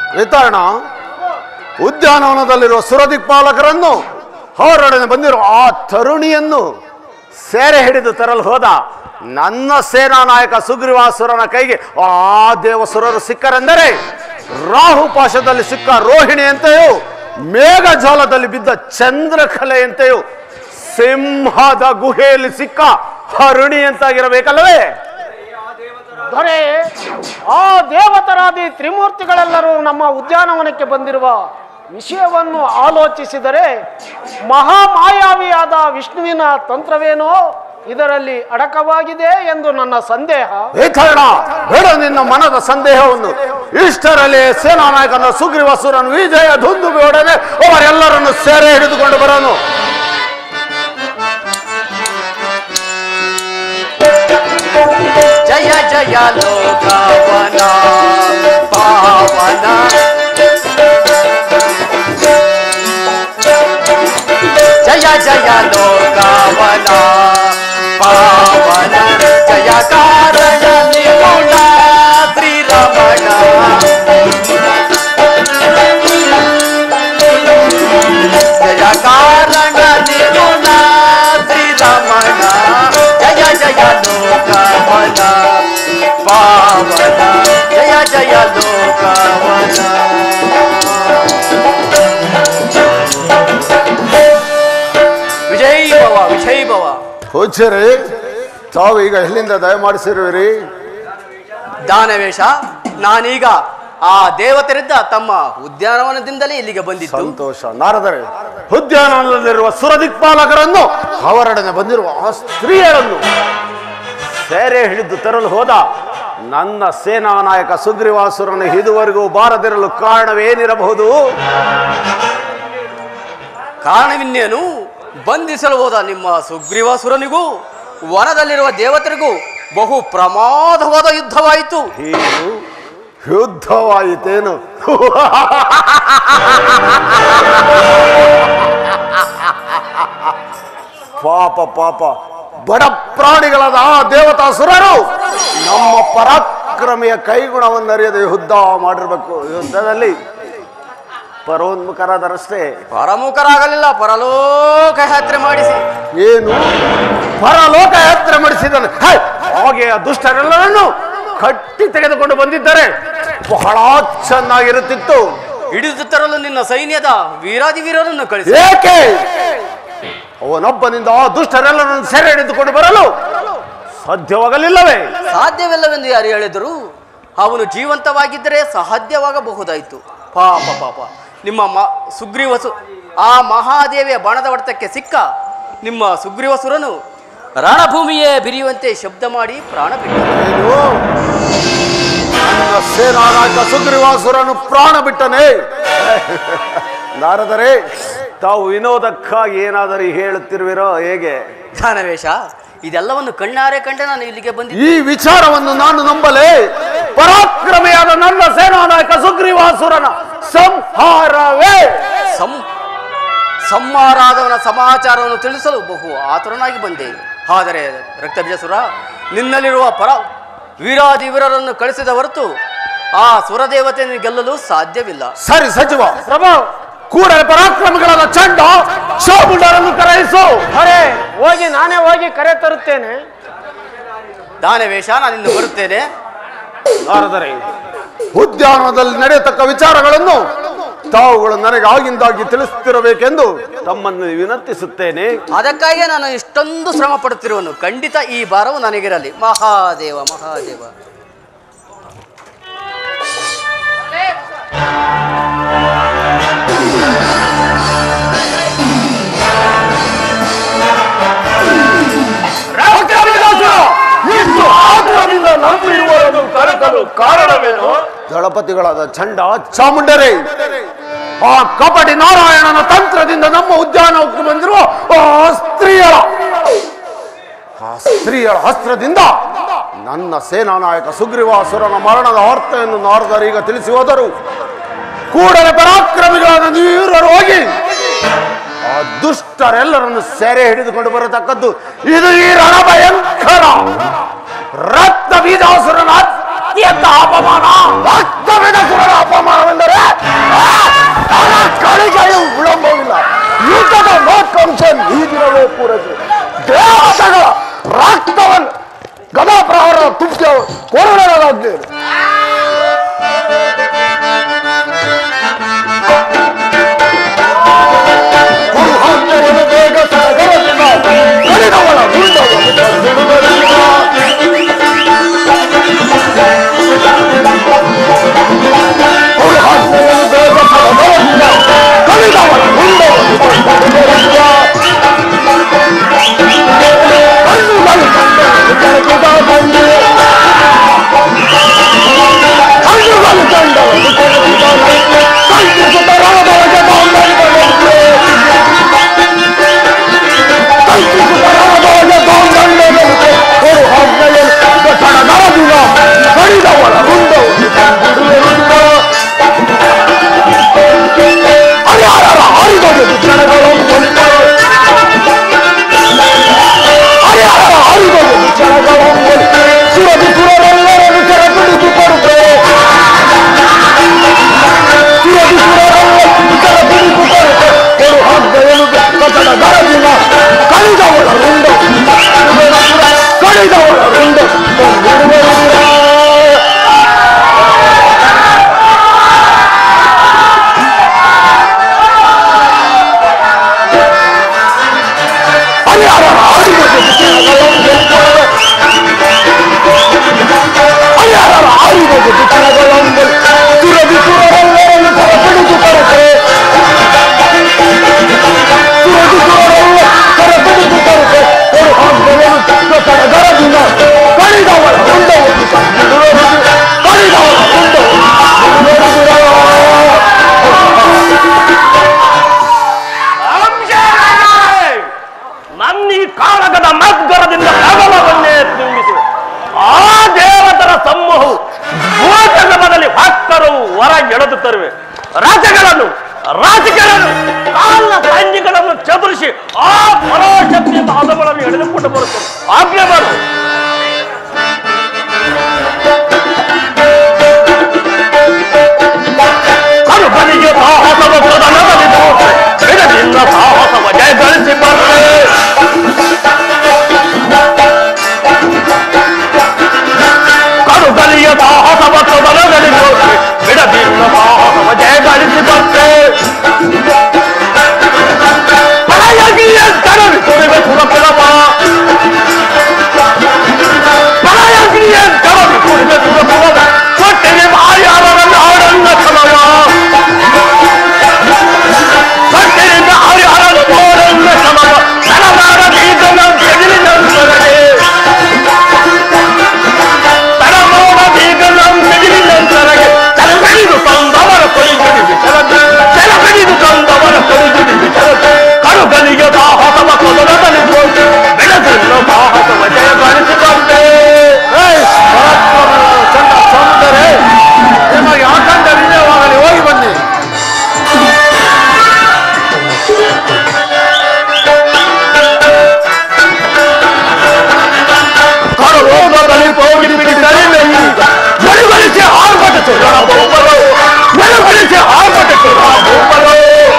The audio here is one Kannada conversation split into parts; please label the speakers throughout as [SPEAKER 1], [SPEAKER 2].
[SPEAKER 1] ವಿತರಣ ಉದ್ಯಾನವನದಲ್ಲಿರುವ ಸುರದಿಕ್ಪಾಲಕರನ್ನು ಅವರೊಡನೆ ಬಂದಿರುವ ಆ ತರುಣಿಯನ್ನು ಸೆರೆ ಹಿಡಿದು ತರಲು ಹೋದ ನನ್ನ ಸೇನಾ ನಾಯಕ ಸುಗ್ರೀವಾಸುರನ ಕೈಗೆ ಆ ದೇವಸುರರು ಸಿಕ್ಕರೆಂದರೆ ರಾಹುಪಾಶದಲ್ಲಿ ಸಿಕ್ಕ ರೋಹಿಣಿಯಂತೆಯೂ ಮೇಘಜಾಲದಲ್ಲಿ ಬಿದ್ದ ಚಂದ್ರಕಲೆಯಂತೆಯೂ ಸಿಂಹದ ಗುಹೆಯಲ್ಲಿ ಸಿಕ್ಕ ಹರುಣಿಯಂತಾಗಿರಬೇಕಲ್ಲವೇ
[SPEAKER 2] ದೊರೆ ಆ ದೇವತರಾದಿ ತ್ರಿಮೂರ್ತಿಗಳೆಲ್ಲರೂ ನಮ್ಮ ಉದ್ಯಾನವನಕ್ಕೆ ಬಂದಿರುವ ವಿಷಯವನ್ನು ಆಲೋಚಿಸಿದರೆ ಮಹಾಮಾಯಾವಿಯಾದ ವಿಷ್ಣುವಿನ ತಂತ್ರವೇನೋ ಇದರಲ್ಲಿ ಅಡಕವಾಗಿದೆ ಎಂದು ನನ್ನ ಸಂದೇಹ
[SPEAKER 1] ಏಥರ್ಣ ಬೇಡ ನಿನ್ನ ಮನದ ಸಂದೇಹವನ್ನು ಇಷ್ಟರಲ್ಲಿ ಸೇನಾ ನಾಯಕನ ಸುಗ್ರೀವಾಸುರನು ವಿಜಯ ದುಂದುಬಿಯೊಡನೆ ಅವರೆಲ್ಲರನ್ನು ಸೆರೆ ಹಿಡಿದುಕೊಂಡು ಬರೋನು
[SPEAKER 3] ಜಯ ಜಯ ಲೋಕವನ ಪಾವನ ಜಯ ಜಯ ಲೋಕವನ ಪಾವನ ಜಯ ಕಾರಣ ನಿಪುಣ ಶ್ರೀರಮಣ ಜಯ ಕಾರಣ ನಿಪುಣ ಶ್ರೀರಮಣ ಜಯ ಜಯ ಲೋಕವನ ಪಾವನ ಜಯ ಜಯ ಲೋಕವನ ವಿಜಯ್ ಭವ ವಿಜಯ್ ಭವ
[SPEAKER 1] ಹೋಚರಿ ತಾವು ಈಗ ಎಲ್ಲಿಂದ ದಯಮಾಡಿಸಿರುವಿರಿ
[SPEAKER 3] ದಾನವೇಶ ನಾನೀಗ ಆ ದೇವತರಿದ್ದ ತಮ್ಮ ಉದ್ಯಾನವನದಿಂದಲೇ ಇಲ್ಲಿಗೆ ಬಂದಿದ್ದು
[SPEAKER 1] ಸಂತೋಷ ನಾರದರೆ ಉದ್ಯಾನವನದಲ್ಲಿರುವ ಸುರದಿಕ್ಪಾಲಕರನ್ನು ಅವರೊಡನೆ ಬಂದಿರುವ ಆ ಸ್ತ್ರೀಯರನ್ನು ಸೆರೆ ಹಿಡಿದು ತರಲು ಹೋದ ನನ್ನ ಸೇನಾ ನಾಯಕ ಸುಗ್ರೀವಾಸುರನು ಇದುವರೆಗೂ ಬಾರದಿರಲು ಕಾರಣವೇನಿರಬಹುದು
[SPEAKER 3] ಕಾರಣವಿನ್ನೇನು ಬಂಧಿಸಲು ಹೋದ ನಿಮ್ಮ ಸುಗ್ರೀವಾಸುರನಿಗೂ ವನದಲ್ಲಿರುವ ದೇವತರಿಗೂ ಬಹು ಪ್ರಮಾದವಾದ ಯುದ್ಧವಾಯಿತು
[SPEAKER 1] ಹೀಗೂ ಯುದ್ಧವಾಯಿತೇನು ಪಾಪ ಪಾಪ ಬಡ ಪ್ರಾಣಿಗಳಾದ ಆ ದೇವತಾಸುರರು ನಮ್ಮ ಪರಾಕ್ರಮಿಯ ಕೈಗುಣವನ್ನರಿಯದೆ ಯುದ್ಧ ಮಾಡಿರ್ಬೇಕು ಯುದ್ಧದಲ್ಲಿ ಪರೋನ್ಮುಖರಾದರಷ್ಟೇ
[SPEAKER 3] ಪರಮುಖರಾಗಲಿಲ್ಲ ಪರಲೋಕ ಯಾತ್ರೆ ಮಾಡಿಸಿ
[SPEAKER 1] ಏನು ಪರಲೋಕ ಯಾತ್ರೆ ಮಾಡಿಸಿದನು ಹೇ, ಹಾಗೆ ಆ ದುಷ್ಟರೆಲ್ಲರನ್ನು ಕಟ್ಟಿ ತೆಗೆದುಕೊಂಡು ಬಂದಿದ್ದಾರೆ ಬಹಳ ಚೆನ್ನಾಗಿರುತ್ತಿತ್ತು
[SPEAKER 3] ಹಿಡಿದು ತರಲು ನಿನ್ನ ಸೈನ್ಯದ ವೀರಾದಿ ವೀರರನ್ನು ಕಳಿಸಿ
[SPEAKER 1] ಏಕೆ ಅವನೊಬ್ಬನಿಂದ ಆ ದುಷ್ಟರೆಲ್ಲರನ್ನು ಸೆರೆ ಹಿಡಿದುಕೊಂಡು ಬರಲು ಸಾಧ್ಯವಾಗಲಿಲ್ಲವೇ
[SPEAKER 3] ಸಾಧ್ಯವಿಲ್ಲವೆಂದು ಯಾರು ಹೇಳಿದರು ಅವನು ಜೀವಂತವಾಗಿದ್ದರೆ ಸಾಧ್ಯವಾಗಬಹುದಾಯಿತು ಪಾಪ ಪಾಪ ನಿಮ್ಮ ಮ ಸುಗ್ರೀವಸು ಆ ಮಹಾದೇವಿಯ ಬಾಣದ ಹೊಡೆತಕ್ಕೆ ಸಿಕ್ಕ ನಿಮ್ಮ ಸುಗ್ರೀವಸುರನು ರಣಭೂಮಿಯೇ ಬಿರಿಯುವಂತೆ ಶಬ್ದ ಮಾಡಿ ಪ್ರಾಣ ಬಿಟ್ಟನು
[SPEAKER 1] ಏನು ನನ್ನ ಸೇನಾ ನಾಯಕ ಸುಗ್ರೀವಾಸುರನು ಪ್ರಾಣ ಬಿಟ್ಟನೆ ನಾರದರೆ ತಾವು ವಿನೋದಕ್ಕಾಗಿ ಏನಾದರೂ ಹೇಳುತ್ತಿರುವಿರೋ ಹೇಗೆ
[SPEAKER 3] ದಾನವೇಶ ಇದೆಲ್ಲವನ್ನು ಕಣ್ಣಾರೆ ಕಂಡೆ ನಾನು ಇಲ್ಲಿಗೆ ಬಂದಿದ್ದೆ
[SPEAKER 1] ಈ ವಿಚಾರವನ್ನು ನಾನು ನಂಬಲೆ ಪರಾಕ್ರಮಿಯಾದ ನನ್ನ ಸೇನಾ ನಾಯಕ ಸುಗ್ರೀವಾಸುರನ ಸಂಹಾರವೇ
[SPEAKER 3] ಸಂ ಸಂಹಾರಾದವನ ಸಮಾಚಾರವನ್ನು ತಿಳಿಸಲು ಬಹು ಆತುರನಾಗಿ ಬಂದೆ ಆದರೆ ರಕ್ತಬೀಜಸುರ ನಿನ್ನಲ್ಲಿರುವ ಪರ ವೀರಾದಿ ವೀರರನ್ನು ಕಳಿಸಿದ ಹೊರತು ಆ ಸುರದೇವತೆಯನ್ನು ಗೆಲ್ಲಲು ಸಾಧ್ಯವಿಲ್ಲ
[SPEAKER 1] ಸರಿ ಸಚಿವ
[SPEAKER 2] ಪ್ರಭು
[SPEAKER 1] ಕೂಡಲೇ ಪರಾಕ್ರಮಿಗಳಾದ ಚಂಡ ಚಾಮುಂಡರನ್ನು ಕರೆಯಿಸು
[SPEAKER 2] ಅರೆ ಹೋಗಿ ನಾನೇ ಹೋಗಿ ಕರೆ ತರುತ್ತೇನೆ
[SPEAKER 3] ದಾನವೇಶ ನಾನು ಇನ್ನು ಬರುತ್ತೇನೆ
[SPEAKER 1] ನಾರದರೆ ಉದ್ಯಾನದಲ್ಲಿ ನಡೆಯತಕ್ಕ ವಿಚಾರಗಳನ್ನು ತಾವುಗಳು ನನಗೆ ಆಗಿಂದಾಗಿ ತಿಳಿಸುತ್ತಿರಬೇಕೆಂದು ತಮ್ಮನ್ನು ವಿನಂತಿಸುತ್ತೇನೆ
[SPEAKER 3] ಅದಕ್ಕಾಗಿಯೇ ನಾನು ಇಷ್ಟೊಂದು ಶ್ರಮ ಪಡುತ್ತಿರುವನು ಖಂಡಿತ ಈ ಭಾರವು ನನಗಿರಲಿ ಮಹಾದೇವ ಮಹಾದೇವ
[SPEAKER 1] ಇಷ್ಟು ಆತುರದಿಂದ ನಂಬಿರುವವರನ್ನು ಕರೆತಲು ಕಾರಣವೇನು ದಳಪತಿಗಳಾದ ಚಂಡ ಚಾಮುಂಡರೇ ಆ ಕಪಟಿ ನಾರಾಯಣನ ತಂತ್ರದಿಂದ ನಮ್ಮ ಉದ್ಯಾನಕ್ಕೆ ಬಂದಿರುವ ಆ ಸ್ತ್ರೀಯರ ಆ ಸ್ತ್ರೀಯರ ಅಸ್ತ್ರದಿಂದ ನನ್ನ ಸೇನಾ ನಾಯಕ ಸುಗ್ರೀವಾಸುರನ ಮರಣದ ವಾರ್ತೆಯನ್ನು ನಾರದರೀಗ ತಿಳಿಸಿ ಹೋದರು ಕೂಡಲೇ ಪರಾಕ್ರಮಿಗಳಾದ ನೀವೀರರು ಹೋಗಿ ಆ ದುಷ್ಟರೆಲ್ಲರನ್ನು ಸೆರೆ ಹಿಡಿದುಕೊಂಡು ಬರತಕ್ಕದ್ದು ಇದು ಈ ರಣ ಭಯಂಕರ ರಕ್ತ ಬೀಜಾಸುರನ ಅತ್ಯಂತ ಅಪಮಾನ ರಕ್ತ ಬೀಜಾಸುರನ ಅಪಮಾನವೆಂದರೆ
[SPEAKER 4] ಹೊರ ಎಳೆದು ತರುವೆ ರಾಜ್ಯಗಳನ್ನು ರಾಜಕೀಯಗಳನ್ನು ಕಾಲ ಸೈನ್ಯಗಳನ್ನು ಚದುರಿಸಿ ಆ ಪರಾಶಕ್ತಿಯಿಂದ ಹದಗಳನ್ನು ಎಳೆದುಕೊಂಡು ಬರುತ್ತದೆ ಆಜ್ಞೆ ಮಾಡು ಕರುಬನಿಗೆ ಸಾಹಸವ ಪ್ರಧಾನದಲ್ಲಿ ತೋರ್ಸೆ ಬಿಡದಿಲ್ಲ ಸಾಹಸವ ಜಯ ಗಳಿಸಿ ಬರ್ರೆ ಕರುಬಲಿಯ ಸಾಹಸವ ಪ್ರಧಾನದಲ್ಲಿ ತೋರ್ಸೆ ಬಿಡದಿಲ್ಲ ಸಾಹಸವ ಜಯ ಗಳಿಸಿ ಬರ್ರೆ ಪರಾಯಗಿಯ ಕರವಿ ಸುರಿವೆ ಸುರಪುರಪ ಪರಾಯಗಿಯ ಕರವಿ ಸುರಿವೆ ಸುರಪುರಪ ಕೊಟ್ಟಿಗೆ ಮಾಯಾರರ ನಾಡನ್ನ ಕಲಯ ಕೊಟ್ಟಿಗೆ ಮಾಯಾರರ ನಾಡನ್ನ ಕಲಯ ಕನದಾರ ಬೀಜನ ತೆಗಿಲಿನ ಸರಳೆ ತರಮೋಡ ಬೀಗನ ತೆಗಿಲಿನ ಸರಗೆ ತಲೆಬೆಳಿದು ತಂದವರ ಕೊಯ್ಗುಡಿ ವಿಚಲತೆ ತಲೆಬೆಳಿದು ತಂದವರ ಕೊಯ್ಗುಡಿ ವಿಚಲತೆ ಕರುಗಲಿಗೆ ಸಾಹಸವ ಕೊದರದಲ್ಲಿ ಹೋಗಿ ಬೆಳೆದಿಲ್ಲ ಸಾಹಸವ ಜಯ ಗಳಿಸಿಕೊಂಡೆ
[SPEAKER 1] ಏಯ್, ಪರಾಕ್ರಮಗಳು ಚಂದ ಚಂದರೆ ನಿಮಗೆ ಆತಂಕ ವಿಜಯವಾಗಲಿ ಹೋಗಿ ಬನ್ನಿ
[SPEAKER 4] ಕರುಗೋದಲ್ಲಿ ಹೋಗಿ ಬಿಡಿದರೆ ಮೆರುಗಳಿಸಿ ಆರ್ಭಟ ಸುರಣ ಬಹುಬಲು ಮೆರುಗಳಿಸಿ ಆರ್ಭಟ ಸುರಣ ಬಹುಬಲು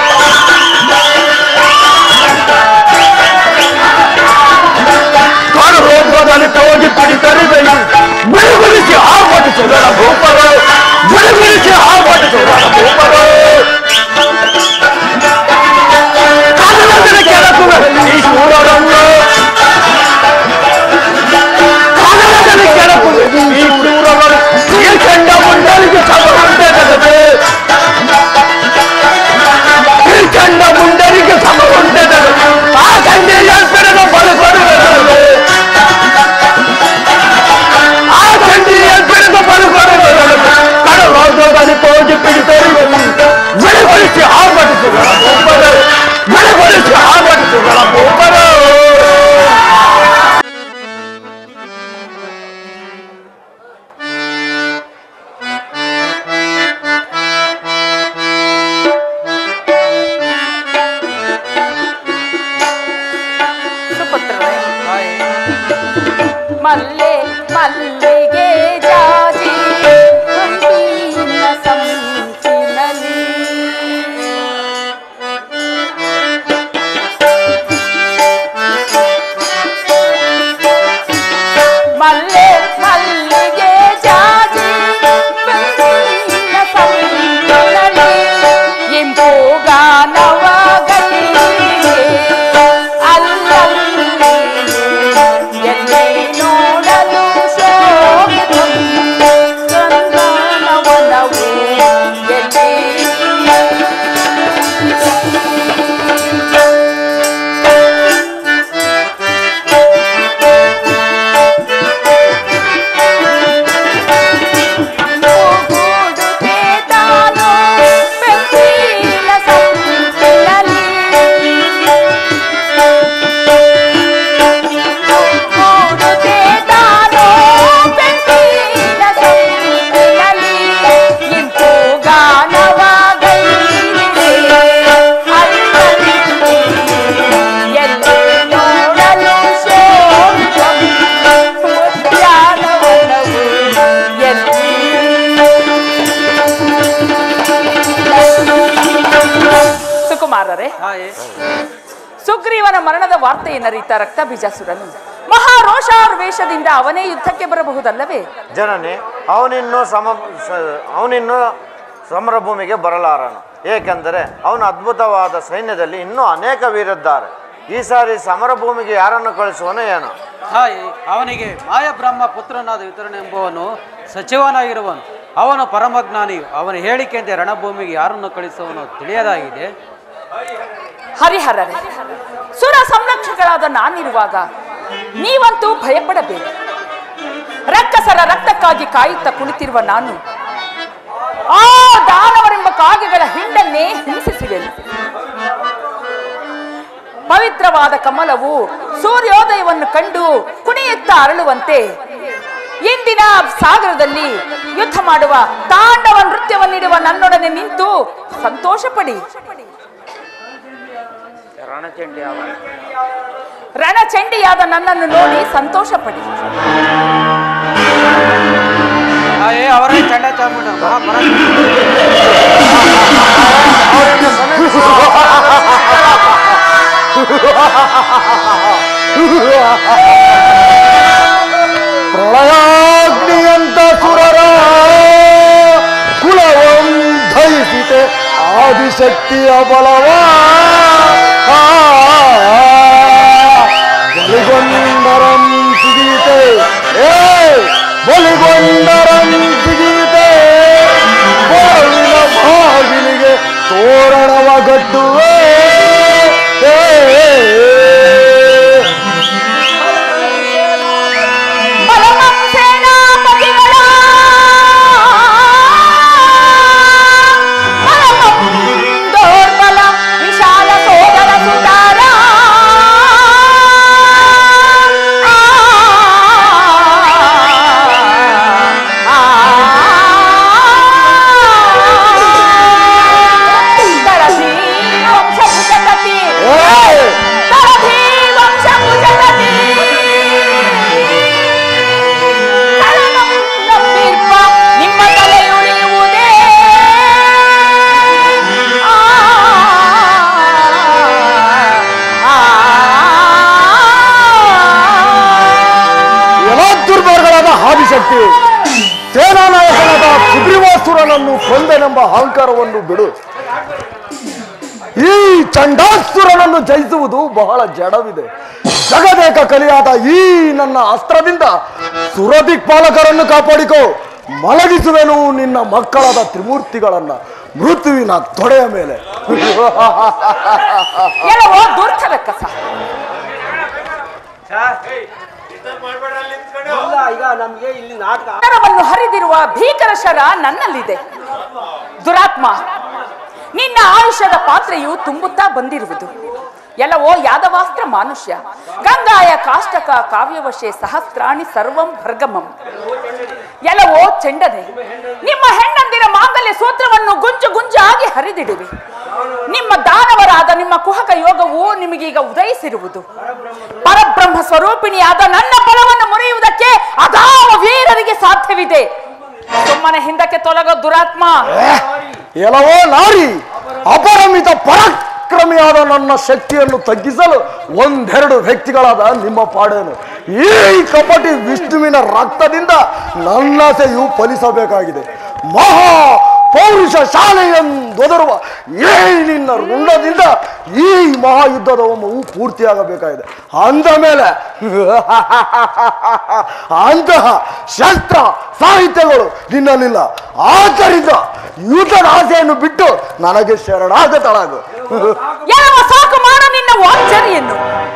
[SPEAKER 4] ಕರುಗೋದಲ್ಲಿ ಹೋಗಿ ಬಿಡಿದರೆ ಮೆರುಗಳಿಸಿ ಆರ್ಭಟ ಸುರಣ ಬಹುಬಲು ಮೆರುಗಳಿಸಿ ಆರ್ಭಟ ಸುರಣ ಬಹುಬಲು ಕಾಲದಲ್ಲಿ ಕೆಳಕುವೆ ಈ ಶೂರರನ್ನು ಕಾಲದಲ್ಲಿ ಕೆಳಕುವೆ ಈ ಶೂರವರು ಈ ಚಂಡ ಮುಂಡಲಿಗೆ ಸಮರಂತೆ ತೆಗೆದು ಈ ಚಂಡ ಮುಂಡಲಿಗೆ ಸಮರಂತೆ ತೆಗೆದು ಆ ಚಂಡಿಯ ಬೆಳೆದ ಬಲುಕೊಡುವುದು ಆ ಚಂಡಿಯ ಬೆಳೆದ ಬಲುಕೊಡುವುದು ಕಡಲೋದದಲ್ಲಿ ಹೋಗಿ ಪಿಡಿತರು ಮಳೆಗೊಳಿಸಿ ಆರ್ಭಟಿಸುಗಳ ಒಬ್ಬರು ಮಳೆಗೊಳಿಸಿ ಆರ್ಭಟಿಸುಗಳ ಒಬ್ಬರು
[SPEAKER 5] ಸುಪುತ್ರರೇ ಮಲ್ಲೆ ಮಲ್ಲಿಗೆ ಜಾಜಿ ಹಂಪಿನ ಸಂಚಿನಲ್ಲಿ ಮಲ್ಲೆ ಮಲ್ಲಿಗೆ ಜಾಜಿ ಹಂಪಿನ ಸಂಚಿನಲ್ಲಿ ಇಂಪು ಗಾನವ ಅಲ್ಲಲ್ಲಿ ಎಲ್ಲಿ ನೋಡಲು ಶೋಭಿತಂ ಚಂದನವನವು ಎಲ್ಲಿ ಕೂಡುತ್ತೆ ತಾನು ಬೆಂಕಿಲ ಸಂಪಿನಲ್ಲಿ ಕೂಡುತ್ತೆ ತಾನು ಬೆಂಕಿಲ ಸಂಪಿನಲ್ಲಿ ಇಂಪು ಗಾನವಾಗೈದೆ ಅಲ್ಲಲ್ಲಿ ಎಲ್ಲಿ ನೋಡಲು ಶೋಭಿತಂ ಉದ್ಯಾನವನವು ಎಲ್ಲಿ ಸುಕುಮಾರರೇ ಸುಗ್ರೀವನ ಮರಣದ ವಾರ್ತೆಯನ್ನರಿತ ರಕ್ತಬೀಜಾಸುರನು ಮಹಾರೋಷಾರ್ವೇಶದಿಂದ ಅವನೇ ಯುದ್ಧಕ್ಕೆ ಬರಬಹುದಲ್ಲವೇ
[SPEAKER 6] ಜನನಿ ಅವನಿನ್ನೂ ಸಮ ಸ- ಅವನಿನ್ನೂ ಸಮರ ಭೂಮಿಗೆ ಬರಲಾರನು ಏಕೆಂದರೆ ಅವನ ಅದ್ಭುತವಾದ ಸೈನ್ಯದಲ್ಲಿ ಇನ್ನೂ ಅನೇಕ ವೀರಿದ್ದಾರೆ ಈ ಸಾರಿ ಸಮರ ಭೂಮಿಗೆ ಯಾರನ್ನು ಕಳಿಸುವನು ಏನು
[SPEAKER 7] ತಾಯಿ ಅವನಿಗೆ ಮಾಯಬ್ರಹ್ಮ ಪುತ್ರನಾದ ವಿತರಣೆ ಎಂಬುವನು ಸಚಿವನಾಗಿರುವನು ಅವನು ಪರಮಜ್ಞಾನಿಯು ಅವನ ಹೇಳಿಕೆಯಂತೆ ರಣಭೂಮಿಗೆ ಯಾರನ್ನು ಕಳಿಸುವನು ತಿಳಿಯದಾಗಿದೆ
[SPEAKER 5] ಹರಿಹರರೇ ಸುರ ಸಂರಕ್ಷಕಳಾದ ನಾನಿರುವಾಗ ನೀವಂತೂ ಭಯಪಡಬೇಕು ರಕ್ಕಸರ ರಕ್ತಕ್ಕಾಗಿ ಕಾಯುತ್ತಾ ಕುಳಿತಿರುವ ನಾನು ಆ ದಾನವರೆಂಬ ಕಾಗೆಗಳ ಹಿಂಡನ್ನೇ ಹಿಂಸಿಸಿವೆನು ಪವಿತ್ರವಾದ ಕಮಲವು ಸೂರ್ಯೋದಯವನ್ನು ಕಂಡು ಕುಣಿಯುತ್ತಾ ಅರಳುವಂತೆ ಇಂದಿನ ಸಾಗರದಲ್ಲಿ ಯುದ್ಧ ಮಾಡುವ ತಾಂಡವ ನೃತ್ಯವನ್ನಿಡುವ ಸಂತೋಷ ಪಡಿ ರಣಚಂಡಿಯಾದ ನನ್ನನ್ನು ನೋಡಿ ಸಂತೋಷ ಪಡಿ
[SPEAKER 7] ಆ, ಏ ಅವರೇ ಚಂಡ ಚಾಮುಂಡ ಮಹಾಪರಾಕ್ರಮಿ.
[SPEAKER 1] ಪ್ರಳಯಾಗ್ನಿಯಂತ ಸುರರ ಕುಲವಂ ಧರಿಸಿತೆ ಆದಿಶಕ್ತಿಯ ಬಲವ ಬಲಿಗೊಂಡರಂ ಸಿಗೀತೆ ಏ ಬಲಿಗೊಂಡರಂ ಸಿಗೀತೆ ಬೋಳಿನ ಬಾಗಿಲಿಗೆ ತೋರಣವ ಗಟ್ಟುವೆ ಏ
[SPEAKER 5] ಬಲಮಂ ಸೇನಾಪತಿಗಳ ಬಲಮಂ ದೌರ್ಬಲ ವಿಶಾಲ ಸೋದರ ಸುತಾರ ದರಧಿ ವಂಶಭುಜಗತಿ
[SPEAKER 1] ಏ!
[SPEAKER 5] ದರಧಿ ವಂಶಭುಜಗತಿ ಶರಣಂ ನಂಬಿರ್ಪ ನಿಮ್ಮ ತಲೆಯುಳಿಯುವುದೇ ಆ, ಆ,
[SPEAKER 1] ಎಲ್ಲ ದುರ್ಮಾರ್ಗರಾದ ಆದಿಶಕ್ತಿ ಸೇನಾನಾಯಕನಾದ ಸುಗ್ರೀವಾಸುರನನ್ನು ಕೊಂದೆನೆಂಬ ಅಹಂಕಾರವನ್ನು ಬಿಡು ಈ ಚಂಡಾಸುರನನ್ನು ಜಯಿಸುವುದು ಬಹಳ ಜಡವಿದೆ ಜಗದೇಕ ಕಲಿಯಾದ ಈ ನನ್ನ ಅಸ್ತ್ರದಿಂದ ಸುರದಿಕ್ಪಾಲಕರನ್ನು ಕಾಪಾಡಿಕೋ ಮಲಗಿಸುವೆನು ನಿನ್ನ ಮಕ್ಕಳಾದ ತ್ರಿಮೂರ್ತಿಗಳನ್ನ ಮೃತ್ಯುವಿನ ತೊಡೆಯ ಮೇಲೆ
[SPEAKER 5] ಎಲ್ಲವೋ ದುರ್ಧರ ಕಸ ನರವನ್ನು ಹರಿದಿರುವ ಭೀಕರ ಶರ ನನ್ನಲ್ಲಿದೆ ದುರಾತ್ಮ ನಿನ್ನ ಆಯುಷ್ಯದ ಪಾತ್ರೆಯು ತುಂಬುತ್ತಾ ಬಂದಿರುವುದು ಎಲ್ಲವೋ ಯಾದವಾಸ್ತ್ರ ಮಾನುಷ್ಯ ಗಂಗಾಯ ಕಾಷ್ಟಕ ಕಾವ್ಯವಶೆ ಸಹಸ್ರಾಣಿ ಸರ್ವಂ ಭರ್ಗಮಂ ಎಲ್ಲವೋ ಚೆಂಡನೆ ನಿಮ್ಮ ಹೆಣ್ಣಂದಿರ ಮಾಂಗಲ್ಯ ಸೂತ್ರವನ್ನು ಗುಂಜು ಗುಂಜಾಗಿ ಹರಿದಿಡುವೆ ನಿಮ್ಮ ದಾನವರಾದ ನಿಮ್ಮ ಕುಹಕ ಯೋಗವು ನಿಮಗೀಗ ಉದಯಿಸಿರುವುದು ಪರಬ್ರಹ್ಮ ಸ್ವರೂಪಿಣಿಯಾದ ನನ್ನ ಬಲವನ್ನು ಮುರಿಯುವುದಕ್ಕೆ ಅದಾವ ವೀರರಿಗೆ ಸಾಧ್ಯವಿದೆ ಸುಮ್ಮನೆ ಹಿಂದಕ್ಕೆ ತೊಲಗೋ ದುರಾತ್ಮ
[SPEAKER 1] ಎಲ್ಲವೋ ನಾರಿ ಅಪರಮಿತ ಪರಾಕ್ರಮಿಯಾದ ನನ್ನ ಶಕ್ತಿಯನ್ನು ತಗ್ಗಿಸಲು ಒಂದೆರಡು ವ್ಯಕ್ತಿಗಳಾದ ನಿಮ್ಮ ಪಾಡೇನು ಈ ಕಪಟಿ ವಿಷ್ಣುವಿನ ರಕ್ತದಿಂದ ನನ್ನಾಸೆಯು ಫಲಿಸಬೇಕಾಗಿದೆ ಮಹಾ ಪೌರುಷ ಶಾಲೆಯೊಂದೊದರುವ ಈ ನಿನ್ನ ರುಂಡದಿಂದ ಈ ಮಹಾಯುದ್ಧದ ಹೋಮವು ಪೂರ್ತಿಯಾಗಬೇಕಾಗಿದೆ ಅಂದ ಮೇಲೆ ಅಂತಹ ಶಸ್ತ್ರ ಸಾಹಿತ್ಯಗಳು ನಿನ್ನಲ್ಲಿಲ್ಲ ಆದ್ದರಿಂದ ಯುದ್ಧದ ಆಸೆಯನ್ನು ಬಿಟ್ಟು ನನಗೆ ಶರಣಾಗತಳಾಗು
[SPEAKER 5] ಯಾವ ಸಾಕು ಮಾಡ ನಿನ್ನ ವಾಚರ್ಯನ್ನು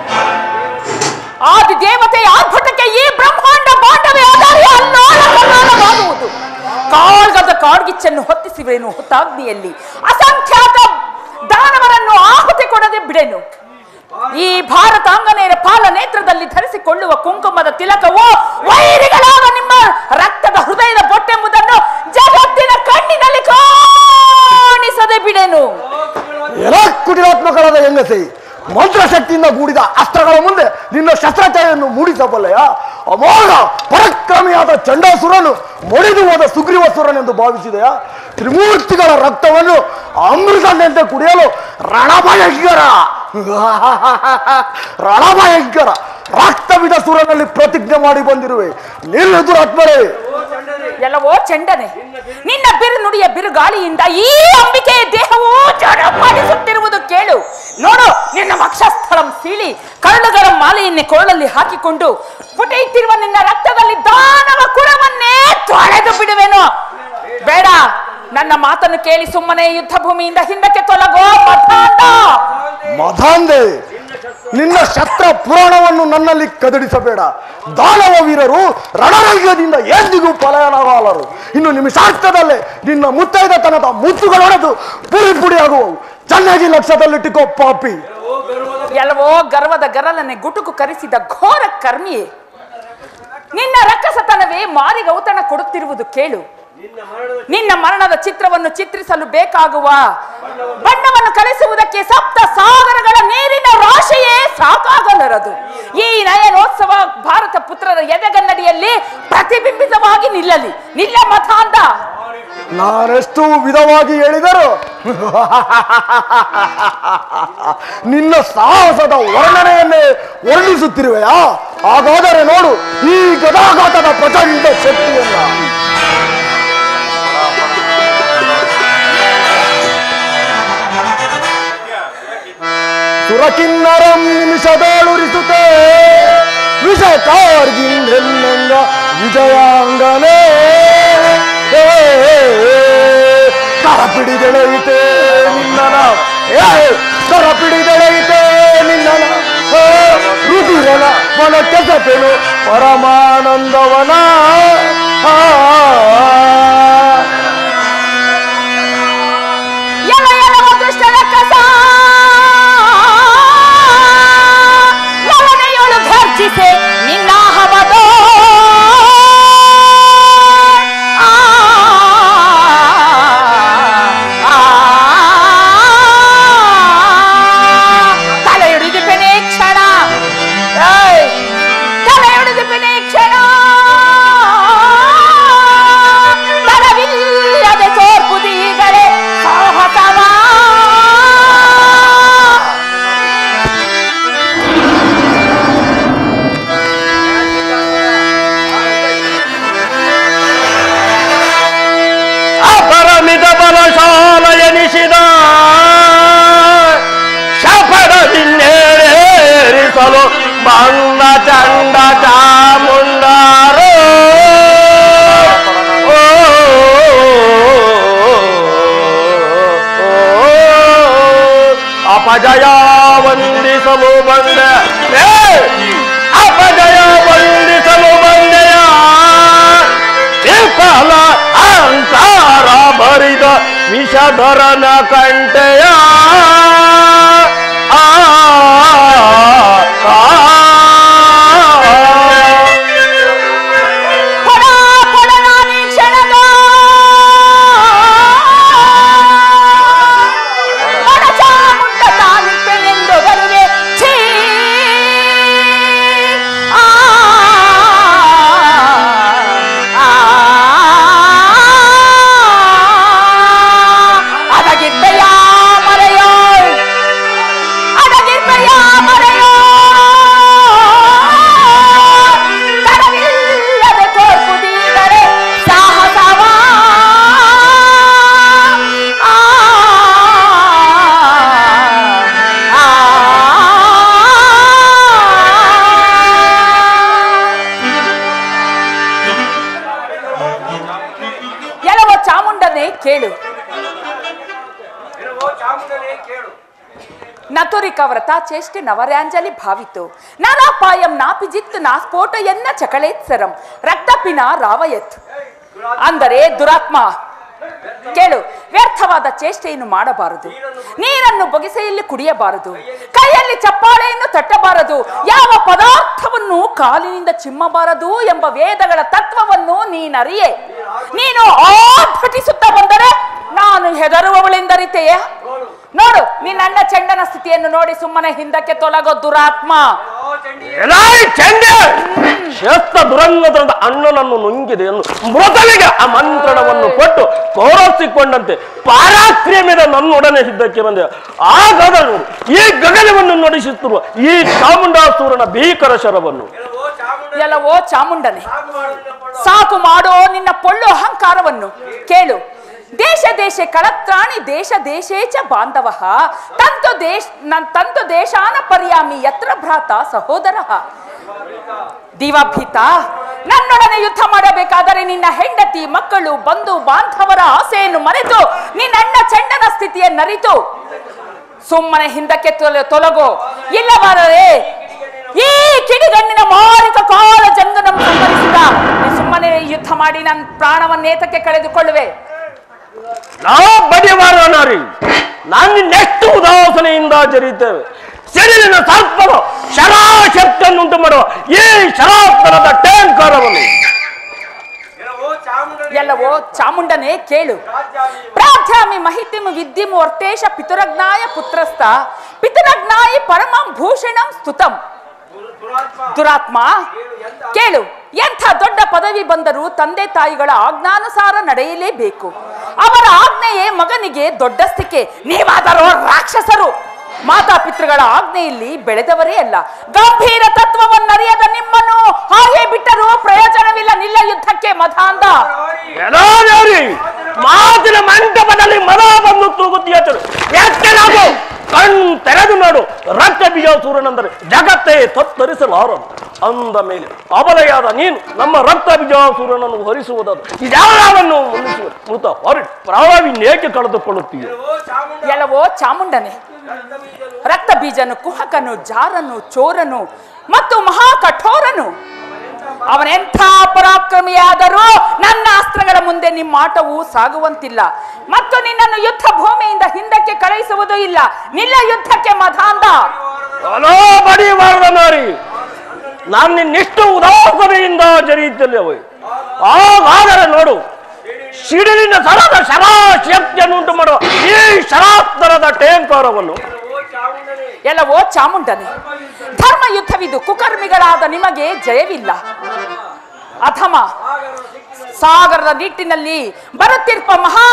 [SPEAKER 5] ಆದಿ ದೇವತೆಯ ಆರ್ಭಟಕ್ಕೆ ಈ ಬ್ರಹ್ಮಾಂಡ ಬಾಂಡವೇ ಆಧಾರ ಅಲ್ಲೋಲಕಲ್ಲೋಲವಾಗುವುದು ಕಾಳ್ಗದ ಕಾಡ್ಗಿಚ್ಚನ್ನು ಹೊತ್ತಿಸುವೆನು ಹೊತ್ತಾಗ್ನಿಯಲ್ಲಿ ಅಸಂಖ್ಯಾತ ದಾನವರನ್ನು ಆಹುತಿ ಕೊಡದೆ ಬಿಡೆನು ಈ ಭಾರತಾಂಗನೆಯರ ಪಾಲ ನೇತ್ರದಲ್ಲಿ ಧರಿಸಿಕೊಳ್ಳುವ ಕುಂಕುಮದ ತಿಲಕವು ವೈರಿಗಳಾದ ನಿಮ್ಮ ರಕ್ತದ ಹೃದಯದ ಬೊಟ್ಟೆಂಬುದನ್ನು ಜಗತ್ತಿನ ಕಣ್ಣಿನಲ್ಲಿ ಕಾಣಿಸದೆ ಬಿಡೆನು
[SPEAKER 1] ಎಲ್ಲ ಕುಟಿಲಾತ್ಮಕರಾದ ಹೆಂಗಸೆ ಮಂತ್ರಶಕ್ತಿಯಿಂದ ಕೂಡಿದ ಅಸ್ತ್ರಗಳ ಮುಂದೆ ನಿನ್ನ ಶಸ್ತ್ರಚಾಯನ್ನು ಮೂಡಿಸಬಲ್ಲೆಯ ಅಮೋಘ ಪರಾಕ್ರಮಿಯಾದ ಚಂಡಾಸುರನು ಮೊಡಿದು ಹೋದ ಸುಗ್ರೀವಸುರನೆಂದು ಭಾವಿಸಿದೆಯಾ ತ್ರಿಮೂರ್ತಿಗಳ ರಕ್ತವನ್ನು ಅಮೃತನೆಂತೆ ಕುಡಿಯಲು ರಣಭಯಂಕರ ರಣಭಯಂಕರ ರಕ್ತವಿದ ಸುರನಲ್ಲಿ ಪ್ರತಿಜ್ಞೆ ಮಾಡಿ ಬಂದಿರುವೆ ನಿಲ್ಲು ದುರಾತ್ಮರೇ
[SPEAKER 5] ಎಲ್ಲವೋ ಚೆಂಡನೆ ನಿನ್ನ ಬಿರು ನುಡಿಯ ಬಿರುಗಾಳಿಯಿಂದ ಈ ಅಂಬಿಕೆಯ ದೇಹವು ಜಡಮಾಡಿಸುತ್ತಿರುವುದು ಕೇಳು ನೋಡು ನಿನ್ನ ವಕ್ಷಸ್ಥಳಂ ಸೀಳಿ ಕರುಳುಗಳ ಮಾಲೆಯನ್ನೇ ಕೊರಳಲ್ಲಿ ಹಾಕಿಕೊಂಡು ಪುಟಿಯುತ್ತಿರುವ ನಿನ್ನ ರಕ್ತದಲ್ಲಿ ದಾನವ ಕುಳವನ್ನೇ ತೊಳೆದು ಬಿಡುವೆನು ಬೇಡ ನನ್ನ ಮಾತನ್ನು ಕೇಳಿ ಸುಮ್ಮನೆ ಯುದ್ಧ ಭೂಮಿಯಿಂದ ಹಿಂದಕ್ಕೆ ತೊಲಗೋ ಮತಾಂಧ
[SPEAKER 1] ಮಧಾಂದೆ ನಿನ್ನ ಶಸ್ತ್ರ ಪುರಾಣವನ್ನು ನನ್ನಲ್ಲಿ ಕದಡಿಸಬೇಡ ದಾನವ ವೀರರು ರಣರಂಗದಿಂದ ಎಂದಿಗೂ ಪಲಾಯನವಾಲರು ಇನ್ನು ನಿಮಿಷಾರ್ಥದಲ್ಲೇ ನಿನ್ನ ಮುತ್ತೈದತನದ ಮುತ್ತುಗಳೊಡೆದು ಪುಡಿ ಪುಡಿಯಾಗುವವು ಚೆನ್ನಾಗಿ ಲಕ್ಷ್ಯದಲ್ಲಿಟ್ಟಿಕೋ ಪಾಪಿ
[SPEAKER 5] ಎಲ್ಲವೋ ಗರ್ವದ ಗರಲನೆ ಗುಟುಕು ಕರೆಸಿದ ಘೋರ ಕರ್ಮಿಯೇ ನಿನ್ನ ರಕ್ಕಸತನವೇ ಮಾರಿಗೌತಣ ಕೊಡುತ್ತಿರುವುದು ಕೇಳು ನಿನ್ನ ಮರಣದ ಚಿತ್ರವನ್ನು ಚಿತ್ರಿಸಲು ಬೇಕಾಗುವ ಬಣ್ಣವನ್ನು ಕಲಿಸುವುದಕ್ಕೆ ಸಪ್ತ ಸಾಗರಗಳ ನೀರಿನ ರಾಶಿಯೇ ಸಾಕಾಗಲರದು ಈ ನಯನೋತ್ಸವ ಭಾರತ ಪುತ್ರರ ಎದೆಗನ್ನಡಿಯಲ್ಲಿ ಪ್ರತಿಬಿಂಬಿತವಾಗಿ ನಿಲ್ಲಲಿ ನಿಲ್ಲ ಮತಾಂಧ
[SPEAKER 8] ನಾನೆಷ್ಟು ವಿಧವಾಗಿ ಹೇಳಿದರು ನಿನ್ನ ಸಾಹಸದ ವರ್ಣನೆಯನ್ನೇ ವರ್ಣಿಸುತ್ತಿರುವೆಯಾ ಹಾಗಾದರೆ ನೋಡು ಈ ಗದಾಘಾತದ ಪ್ರಚಂಡ ಶಕ್ತಿಯನ್ನ ಸುರಕಿನ್ನರಂ ನಿಮಿಷದೋಳುರಿಸುತ್ತೆ ವಿಷ ಕಾರ್ಗಿಂದೆನ್ನಂಗ ವಿಜಯಾಂಗನೇ ಕರಪಿಡಿದೆಳೆಯಿತೆ ನಿನ್ನನ ಏ ಕರಪಿಡಿದೆಳೆಯಿತೆ ನಿನ್ನನ ಓ, ರುದಿರನ ಮನ ಕೆಸಪೆನು ಪರಮಾನಂದವನ ಆ
[SPEAKER 5] ಎಲ ಎಲವ ದುಷ್ಟರ ಕಸ ಲವಣೆಯೊಳು ಘರ್ಜಿಸೆ ನಿನ್ನ ಹವದೋ ಆ, ಆ, ತಲೆ ಹಿಡಿದು ಪೆನೆ ಕ್ಷಣ ಏಯ್, ತಲೆ ಹಿಡಿದು ಪೆನೆ ಕ್ಷಣ ತರವಿಲ್ಲದೆ ತೋರ್ಪುದೀಗಲೇ ಸಾಹಸವ
[SPEAKER 4] ಅಪರಮಿತ ಬಲಶಾಲ ಎನಿಸಿದ ಶಪಡದಿನ್ನೇರಿಸಲು ಬಂದ ಚಂಡ ಚಾಮುಂಡಾರೋ ಓ, ಅಪಜಯ ವಂದಿಸಲು ಬಂದೆ ಏ, ಅಪಜಯ ವಂದಿಸಲು ಬಂದೆಯ ವಿಫಲ ಅಹಂಕಾರ ಭರಿದ ವಿಷಧರನ ಕಂಠೆಯ ಆ, ಆ,
[SPEAKER 5] ಪಡ ಪಡ ನಾನೀ ಕ್ಷಣದ ಪಡಚಾಮುಂಡ ತಾನಿಪ್ಪೆನೆಂದು ಬರುವೆ ಛೀ ಆ ಆ ಅದಗಿದ್ದೆಯ ಮರೆಯೋಳ್ ಅಡಗಿರ್ಬೆಯ ಮರೆಯೋ ತಡವಿಲ್ಲದೆ ತೋರ್ಪುದೀದರೆ ಸಾಹಸವ ಆ, ಆ, ಎಲವ ಚಾಮುಂಡನೇ ಕೇಳು ನತುರಿಕ ವ್ರತ ಚೇಷ್ಟೆ ನವರ್ಯಾಂಜಲಿ ಭಾವಿತು ನಾನಾಪಾಯಂ ನಾಪಿಜಿತ್ತು ನಾ ಸ್ಫೋಟ ಎನ್ನ ಚಕಳೇತ್ಸರಂ ರಕ್ತಪಿನ ರಾವಯತ್ ಅಂದರೆ ದುರಾತ್ಮ ಕೇಳು ವ್ಯರ್ಥವಾದ ಚೇಷ್ಟೆಯನ್ನು ಮಾಡಬಾರದು ನೀರನ್ನು ಬೊಗೆಸೆಯಲ್ಲಿ ಕುಡಿಯಬಾರದು ಕೈಯಲ್ಲಿ ಚಪ್ಪಾಳೆಯನ್ನು ತಟ್ಟಬಾರದು ಯಾವ ಪದಾರ್ಥವನ್ನು ಕಾಲಿನಿಂದ ಚಿಮ್ಮಬಾರದು ಎಂಬ ವೇದಗಳ ತತ್ವವನ್ನು ನೀನರಿಯೆ ನೀನು ಆರ್ಭಟಿಸುತ್ತಾ ಬಂದರೆ ನಾನು ಹೆದರುವವಳೆಂದರಿತೆಯೇ ನೋಡು ನಿನ್ನ ಚೆಂಡನ ಸ್ಥಿತಿಯನ್ನು ನೋಡಿ ಸುಮ್ಮನೆ ಹಿಂದಕ್ಕೆ ತೊಲಗೋ ದುರಾತ್ಮ
[SPEAKER 4] ಎಲಾಯ್ ಚಂಡೆ ಶ್ರೇಷ್ಠ ದುರಂಗದ ಅಣ್ಣನನ್ನು ನುಂಗಿದೆ ಎಂದು ಮೃತನಿಗೆ ಆ ಮಂತ್ರಣವನ್ನು ಕೊಟ್ಟು ಕೌರವಿಸಿಕೊಂಡಂತೆ ಪಾರಾಕ್ರಮ್ಯದ ನನ್ನೊಡನೆ ಸಿದ್ಧಕ್ಕೆ ಬಂದೆ ಆಗಾದ ನೋಡು ಈ ಗಗನವನ್ನು ನಡೆಸುತ್ತಿರುವ ಈ ಚಾಮುಂಡಾಸೂರನ ಭೀಕರ ಶರವನ್ನು
[SPEAKER 5] ಎಲ್ಲವೋ ಚಾಮುಂಡನೆ ಸಾಕು ಮಾಡೋ ನಿನ್ನ ಪೊಳ್ಳು ಅಹಂಕಾರವನ್ನು ಕೇಳು ದೇಶ ದೇಶ ಕಳತ್ರಾಣಿ ದೇಶ ದೇಶೇಚ ಬಾಂಧವ ತಂತು ದೇಶ ನನ್ ತಂತು ದೇಶಾನ ಪರ್ಯಾಮಿ ಯತ್ರ ಭ್ರಾತ ಸಹೋದರ ದಿವಾಭೀತ ನನ್ನೊಡನೆ ಯುದ್ಧ ಮಾಡಬೇಕಾದರೆ ನಿನ್ನ ಹೆಂಡತಿ ಮಕ್ಕಳು ಬಂಧು ಬಾಂಧವರ ಆಸೆಯನ್ನು ಮರೆತು ನಿನ್ನ ಅಣ್ಣ ಚಂಡನ ಸ್ಥಿತಿಯನ್ನರಿತು ಸುಮ್ಮನೆ ಹಿಂದಕ್ಕೆ ತೊಲ- ತೊಲಗೋ ಇಲ್ಲವಾದರೆ ಈ ಕಿಡಿಗಣ್ಣಿನ ಮಾರಿಕ ಕಾಲ ಜಂಗನನ್ನು ಸಂಹರಿಸಿದ ನೀ ಸುಮ್ಮನೆ ಯುದ್ಧ ಮಾಡಿ ನನ್ನ ಪ್ರಾಣವನ್ನೇತಕ್ಕೆ ಕಳೆದುಕೊಳ್ಳುವೆ
[SPEAKER 4] ನಾವು ಬಡಿವಾರ ನಾರಿ ನಾನು ನೆಕ್ಸ್ಟ್ ಉದಾಸನೆಯಿಂದ ಜರಿತೇವೆ ಸಿಡಿಲಿನ ಸರ್ಪದ ಶರಾಶಕ್ತಿಯನ್ನುಂಟು ಮಾಡುವ ಈ ಶರಾತ್ಮರದ ಟೇಂಕಾರವನ್ನು
[SPEAKER 5] ಎಲ್ಲವೋ ಚಾಮುಂಡನೇ ಕೇಳು ಪ್ರಾರ್ಥ್ಯಾಮಿ ಮಹಿತಿಂ ವಿದ್ಯಂ ವರ್ತೇಶ ಪಿತುರಜ್ಞಾಯ ಪುತ್ರಸ್ಥ ಪಿತುರಜ್ಞಾಯಿ ಪರಮಂ ಭೂಷಣಂ ಸ್ತುತಂ ದುರಾತ್ಮ ಕೇಳು ಎಂಥ ದೊಡ್ಡ ಪದವಿ ಬಂದರೂ ತಂದೆ ತಾಯಿಗಳ ಆಜ್ಞಾನುಸಾರ ನಡೆಯಲೇಬೇಕು ಅವರ ಆಜ್ಞೆಯೇ ಮಗನಿಗೆ ದೊಡ್ಡಸ್ತಿಕೆ ನೀವಾದರೋ ರಾಕ್ಷಸರು ಮಾತಾಪಿತೃಗಳ ಆಜ್ಞೆಯಲ್ಲಿ ಬೆಳೆದವರೇ ಅಲ್ಲ ಗಂಭೀರ ತತ್ವವನ್ನರಿಯದ ನಿಮ್ಮನ್ನು ಹಾಗೆ ಬಿಟ್ಟರೂ ಪ್ರಯೋಜನವಿಲ್ಲ ನಿಲ್ಲ ಯುದ್ಧಕ್ಕೆ ಮಧಾಂಧ
[SPEAKER 4] ಎಡೋರಿ ಮಾತಿನ ಮಂಟಪದಲ್ಲಿ ಮನ ಬಂದು ತೂಗುತ್ತೀಯತರು ಎತ್ತಲಾಗು ಕಣ್ ತೆರೆದು ನೋಡು ರಕ್ತ ಬೀಜಾಸೂರನೆಂದರೆ ಜಗತ್ತೇ ತತ್ತರಿಸಲಾರದು ಅಂದ ಮೇಲೆ ಅಬಲೆಯಾದ ನೀನು ನಮ್ಮ ರಕ್ತ ಬೀಜಾಸೂರನನ್ನು ಹೊರಿಸುವುದದು ಇದ್ಯಾವನ್ನು ಮುನ್ನಿಸುವ ಮೃತ ಹೊರ ಪ್ರಾಣವಿನ್ನೇಕೆ ಕಳೆದುಕೊಳ್ಳುತ್ತೀಯ
[SPEAKER 5] ಎಲ್ಲವೋ ಚಾಮುಂಡನೆ ರಕ್ತ ಬೀಜನು ಕುಹಕನು ಜಾರನು ಚೋರನು ಮತ್ತು ಮಹಾ ಕಠೋರನು ಅವನೆಂಥ ಪರಾಕ್ರಮಿಯಾದರೂ ನನ್ನ ಅಸ್ತ್ರಗಳ ಮುಂದೆ ನಿಮ್ಮ ಆಟವು ಸಾಗುವಂತಿಲ್ಲ ಮತ್ತು ನಿನ್ನನ್ನು ಯುದ್ಧ ಭೂಮಿಯಿಂದ ಹಿಂದಕ್ಕೆ ಕಳುಹಿಸುವುದೂ ಇಲ್ಲ ನಿಲ್ಲ ಯುದ್ಧಕ್ಕೆ ಮಧಾಂಧ
[SPEAKER 4] ಅಲೋ ಬಡಿ ಮಾರಿ ನಾನು ನಿನ್ನಿಷ್ಟು ಉದಾಸನೆಯಿಂದ ಜರಿಯುತ್ತಲೇ ಅವು ಹಾಗಾದರೆ ನೋಡು ಸಿಡಿಲಿನ ಸರದ ಶರಾಶಕ್ತಿಯನ್ನು ಉಂಟು ಮಾಡುವ ಈ ಶರಾಸ್ತರದ ಟೇಂಕಾರವನ್ನು
[SPEAKER 5] ಎಲ್ಲವೋ ಚಾಮುಂಡನೆ ಧರ್ಮ ಯುದ್ಧವಿದು ಕುಕರ್ಮಿಗಳಾದ ನಿಮಗೆ ಜಯವಿಲ್ಲ ಅಥಮ ಸಾಗರದ ನಿಟ್ಟಿನಲ್ಲಿ ಬರುತ್ತಿರುವ ಮಹಾ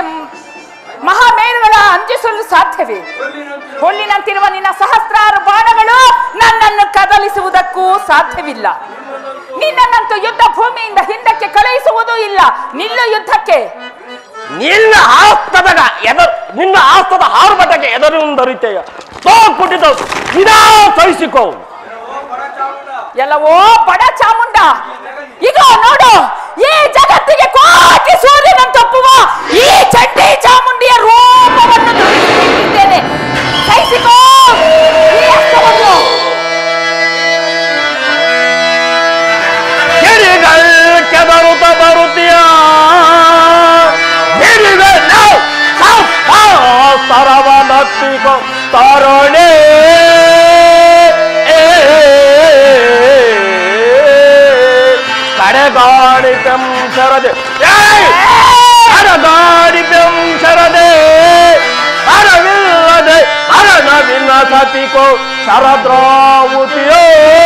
[SPEAKER 5] ಮಹಾಮೇರುಗಳ ಅಂಜಿಸಲು ಸಾಧ್ಯವೇ ಹುಲ್ಲಿನಂತಿರುವ ನಿನ್ನ ಸಹಸ್ರಾರು ಬಾಣಗಳು ನನ್ನನ್ನು ಕದಲಿಸುವುದಕ್ಕೂ ಸಾಧ್ಯವಿಲ್ಲ ನಿನ್ನನ್ನಂತೂ ಯುದ್ಧ ಭೂಮಿಯಿಂದ ಹಿಂದಕ್ಕೆ ಕಳುಹಿಸುವುದೂ ಇಲ್ಲ ನಿಲ್ಲು ಯುದ್ಧಕ್ಕೆ
[SPEAKER 4] ನಿನ್ನ ಆಸ್ತದ ಎದರ್ ನಿನ್ನ ಆಸ್ತದ ಹಾರುಬಟಕ್ಕೆ ಎದರಿಂದರಿತೆಯ ಸೋ ಕುಟಿತ ಇದಾ ಸಹಿಸಿಕೋ
[SPEAKER 5] ಎಲ್ಲವೋ ಬಡ ಚಾಮುಂಡ ಈಗ ನೋಡು ಈ ಜಗತ್ತಿಗೆ ಕೋಟಿ ಸೂರ್ಯನಂತೊಪ್ಪುವ ಈ ಚಂಡಿ ಚಾಮುಂಡಿಯ ರೂಪವನ್ನು ತೋರಿಸುತ್ತಿದ್ದೇನೆ ಸಹಿಸಿಕೋ ಈ ಅಸ್ತ್ರವನ್ನು.
[SPEAKER 4] ಕಿಡಿಗಳು ಕೆದರುತ್ತ ಬರುತ್ತೀಯ ಹಿಡಿವೆ ನಾವು ಸರವನತ್ತಿಕೋ ತರುಣೇ ಕಡೆಗಾಣಿಪಂ ಶರದೆ ಕಡೆಗಾಣಿಪಂ ಶರದೆ ಹರವಿಲ್ಲದೆ ಹರಣವಿಲ್ಲ ಸತಿಕೋ ಶರದ್ರಾವುತಿಯೋ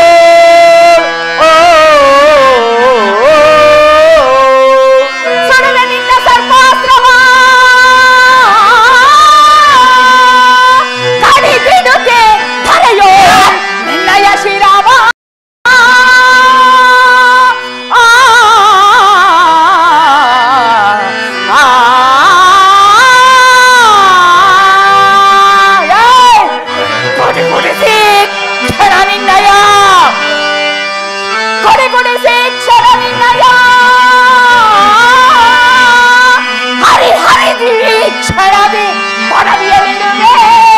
[SPEAKER 5] ಸುಡುವೆ ನಿನ್ನ ಸರ್ಪಾಸ್ತ್ರವ ಕಡಿದಿಡುತ್ತೆ ಧರೆಯೋ ನಿನ್ನಯ ಶಿರಾವ ಆ, ಆ, ಏಯ್! ಕೊಡಿ ಕೊಡಿಸಿ ಕ್ಷಣ ನಿನ್ನಯ ಕೊಡಿ ಕೊಡಿಸಿ ಕ್ಷಣ ನಿನ್ನಯ ಹರಿ ಹರಿದಿರಿ ಕ್ಷಣದಿ ಪದವಿಯಲ್ಲಿರುವೆ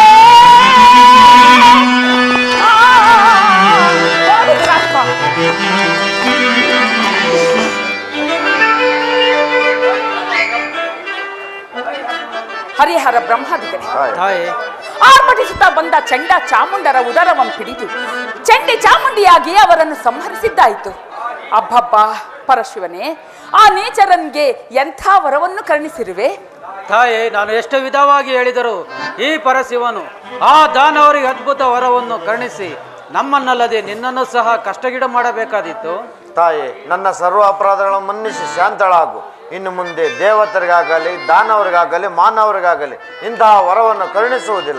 [SPEAKER 5] ಆ, ಹೋಗುದಿರಪ್ಪ. ಹರಿಹರ ಬ್ರಹ್ಮಾದಿಗಳೇ
[SPEAKER 7] ತಾಯಿ
[SPEAKER 5] ಆರ್ಭಟಿಸುತ್ತಾ ಬಂದ ಚಂಡ ಚಾಮುಂಡರ ಉದರವನ್ನು ಹಿಡಿದು ಚಂಡಿ ಚಾಮುಂಡಿಯಾಗಿ ಅವರನ್ನು ಸಂಹರಿಸಿದ್ದಾಯಿತು ಅಬ್ಬಬ್ಬ ಪರಶಿವನೇ ಆ ನೀಚರನ್ಗೆ ಎಂಥ ವರವನ್ನು ಕರುಣಿಸಿರುವೆ
[SPEAKER 7] ತಾಯಿ ನಾನು ಎಷ್ಟು ವಿಧವಾಗಿ ಹೇಳಿದರು ಈ ಪರಶಿವನು ಆ ದಾನವರಿಗೆ ಅದ್ಭುತ ವರವನ್ನು ಕರುಣಿಸಿ ನಮ್ಮನ್ನಲ್ಲದೆ ನಿನ್ನನ್ನು ಸಹ ಕಷ್ಟಗೀಡು ಮಾಡಬೇಕಾದಿತ್ತು
[SPEAKER 6] ತಾಯಿ ನನ್ನ ಸರ್ವ ಅಪರಾಧಗಳನ್ನು ಮನ್ನಿಸಿ ಶಾಂತಳಾಗು ಇನ್ನು ಮುಂದೆ ದೇವತರಿಗಾಗಲಿ ದಾನವರಿಗಾಗಲಿ ಮಾನವರಿಗಾಗಲಿ ಇಂತಹ ವರವನ್ನು ಕರುಣಿಸುವುದಿಲ್ಲ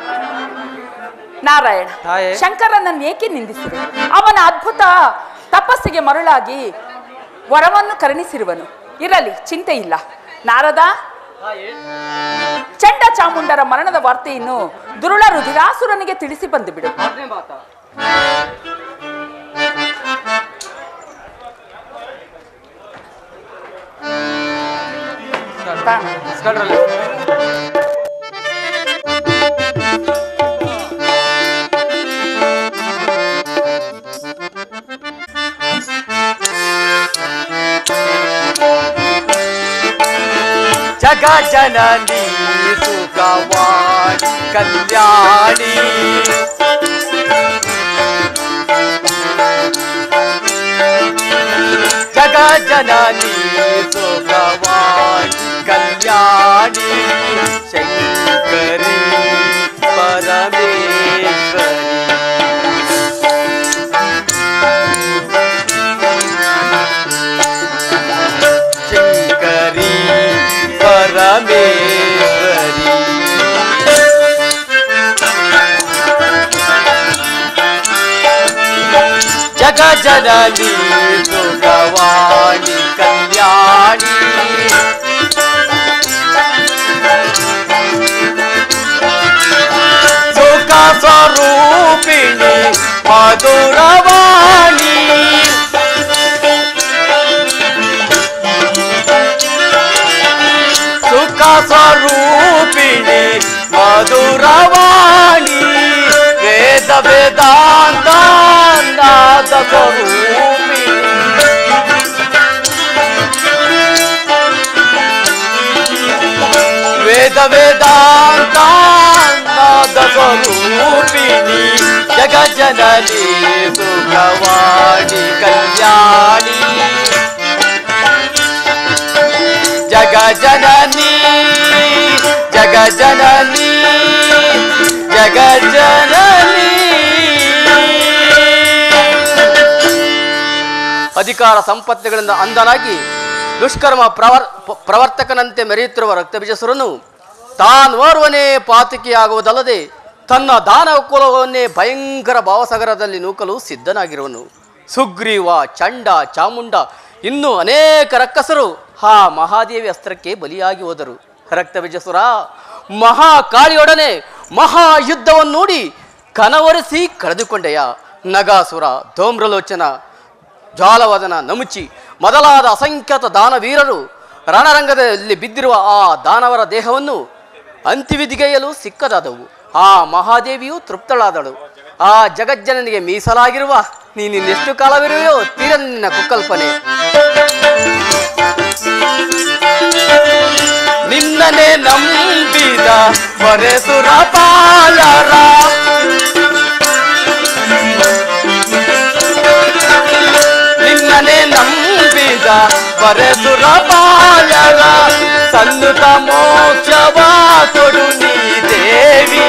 [SPEAKER 5] ನಾರಾಯಣ
[SPEAKER 7] ತಾಯೇ.
[SPEAKER 5] ಶಂಕರನನ್ನು ಏಕೆ ನಿಂದಿಸಿರು ಅವನ ಅದ್ಭುತ ತಪಸ್ಸಿಗೆ ಮರುಳಾಗಿ ವರವನ್ನು ಕರುಣಿಸಿರುವನು ಇರಲಿ ಚಿಂತೆ ಇಲ್ಲ ನಾರದ ಚಂಡ ಚಾಮುಂಡರ ಮರಣದ ವಾರ್ತೆಯನ್ನು ದುರುಳ ರುಧಿರಾಸುರನಿಗೆ ತಿಳಿಸಿ ಬಂದು ಬಿಡು
[SPEAKER 7] ಇಸ್ಕೊಳ್ರಲ್ಲ.
[SPEAKER 3] ಜಗ ಜನನಿ ಸುಖವಾಣಿ ಕಲ್ಯಾಣಿ ಜಗ ಜನನಿ ಭವಾನಿ ಶಂಕರಿ ಪರಮೇಶ್ವರಿ ಶಂಕರಿ ಪರಮೇಶ್ವರಿ ಜಗ ಜನನಿ ಸುಖವಾಣಿ ಕಲ್ಯಾಣಿ ಸುಖ ಸ್ವರೂಪಿಣಿ ಮಧುರವಾಣಿ ಸುಖ ಸ್ವರೂಪಿಣಿ ಮಧುರವಾಣಿ ವೇದ ವೇದಾಂತ ನಾದ ಸ್ವರೂಪಿಣಿ ವೇದ ವೇದಾಂತ ನಾದ ಸ್ವರೂಪಿಣಿ ಜಗಜ್ಜನನಿ ಸುಖವಾಣಿ ಕಲ್ಯಾಣಿ ಜಗ ಜನನಿ ಜಗ ಜನನಿ ಜಗ ಜನನಿ ಅಧಿಕಾರ ಸಂಪತ್ತುಗಳಿಂದ ಅಂಧನಾಗಿ ದುಷ್ಕರ್ಮ ಪ್ರವರ್ ಪ- ಪ್ರವರ್ತಕನಂತೆ ಮೆರೆಯುತ್ತಿರುವ ರಕ್ತಬೀಜಸುರನು ತಾನೋರ್ವನೇ ಪಾತಕಿಯಾಗುವುದಲ್ಲದೆ ತನ್ನ ದಾನವ ಕುಲವನ್ನೇ ಭಯಂಕರ ಭಾವಸಾಗರದಲ್ಲಿ ನೂಕಲು ಸಿದ್ಧನಾಗಿರುವನು ಸುಗ್ರೀವ ಚಂಡ ಚಾಮುಂಡ ಇನ್ನೂ ಅನೇಕ ರಕ್ಕಸರು ಆ ಮಹಾದೇವಿ ಅಸ್ತ್ರಕ್ಕೆ ಬಲಿಯಾಗಿ ಹೋದರು ರಕ್ತಬೀಜಸುರ ಮಹಾಕಾಳಿಯೊಡನೆ ಮಹಾಯುದ್ಧವನ್ನು ನೋಡಿ ಕನವರಿಸಿ ಕಳೆದುಕೊಂಡೆಯ ನಗಾಸುರ ಧೂಮ್ರಲೋಚನ ಜಾಲವದನ ನಮುಚಿ ಮೊದಲಾದ ಅಸಂಖ್ಯಾತ ದಾನವೀರರು ರಣರಂಗದಲ್ಲಿ ಬಿದ್ದಿರುವ ಆ ದಾನವರ ದೇಹವನ್ನು ಅಂತ್ಯವಿಧಿಗೆಯಲು ಸಿಕ್ಕದಾದವು ಆ ಮಹಾದೇವಿಯು ತೃಪ್ತಳಾದಳು ಆ ಜಗಜ್ಜನನಿಗೆ ಮೀಸಲಾಗಿರುವ ನೀನಿನ್ನೆಷ್ಟು ಕಾಲವಿರುವೆಯೋ ತೀರ ನಿನ್ನ ಕುಕಲ್ಪನೆ ನಿನ್ನನೆ ನಂಬಿದ ಪರೆಸುರ ಪಾಲರ ನಿನ್ನನೆ ನಂಬಿದ ಪರೆಸುರ ಪಾಲರ ಸನ್ನುತ ಮೋಕ್ಷವ ಕೊಡು ನೀ ದೇವಿ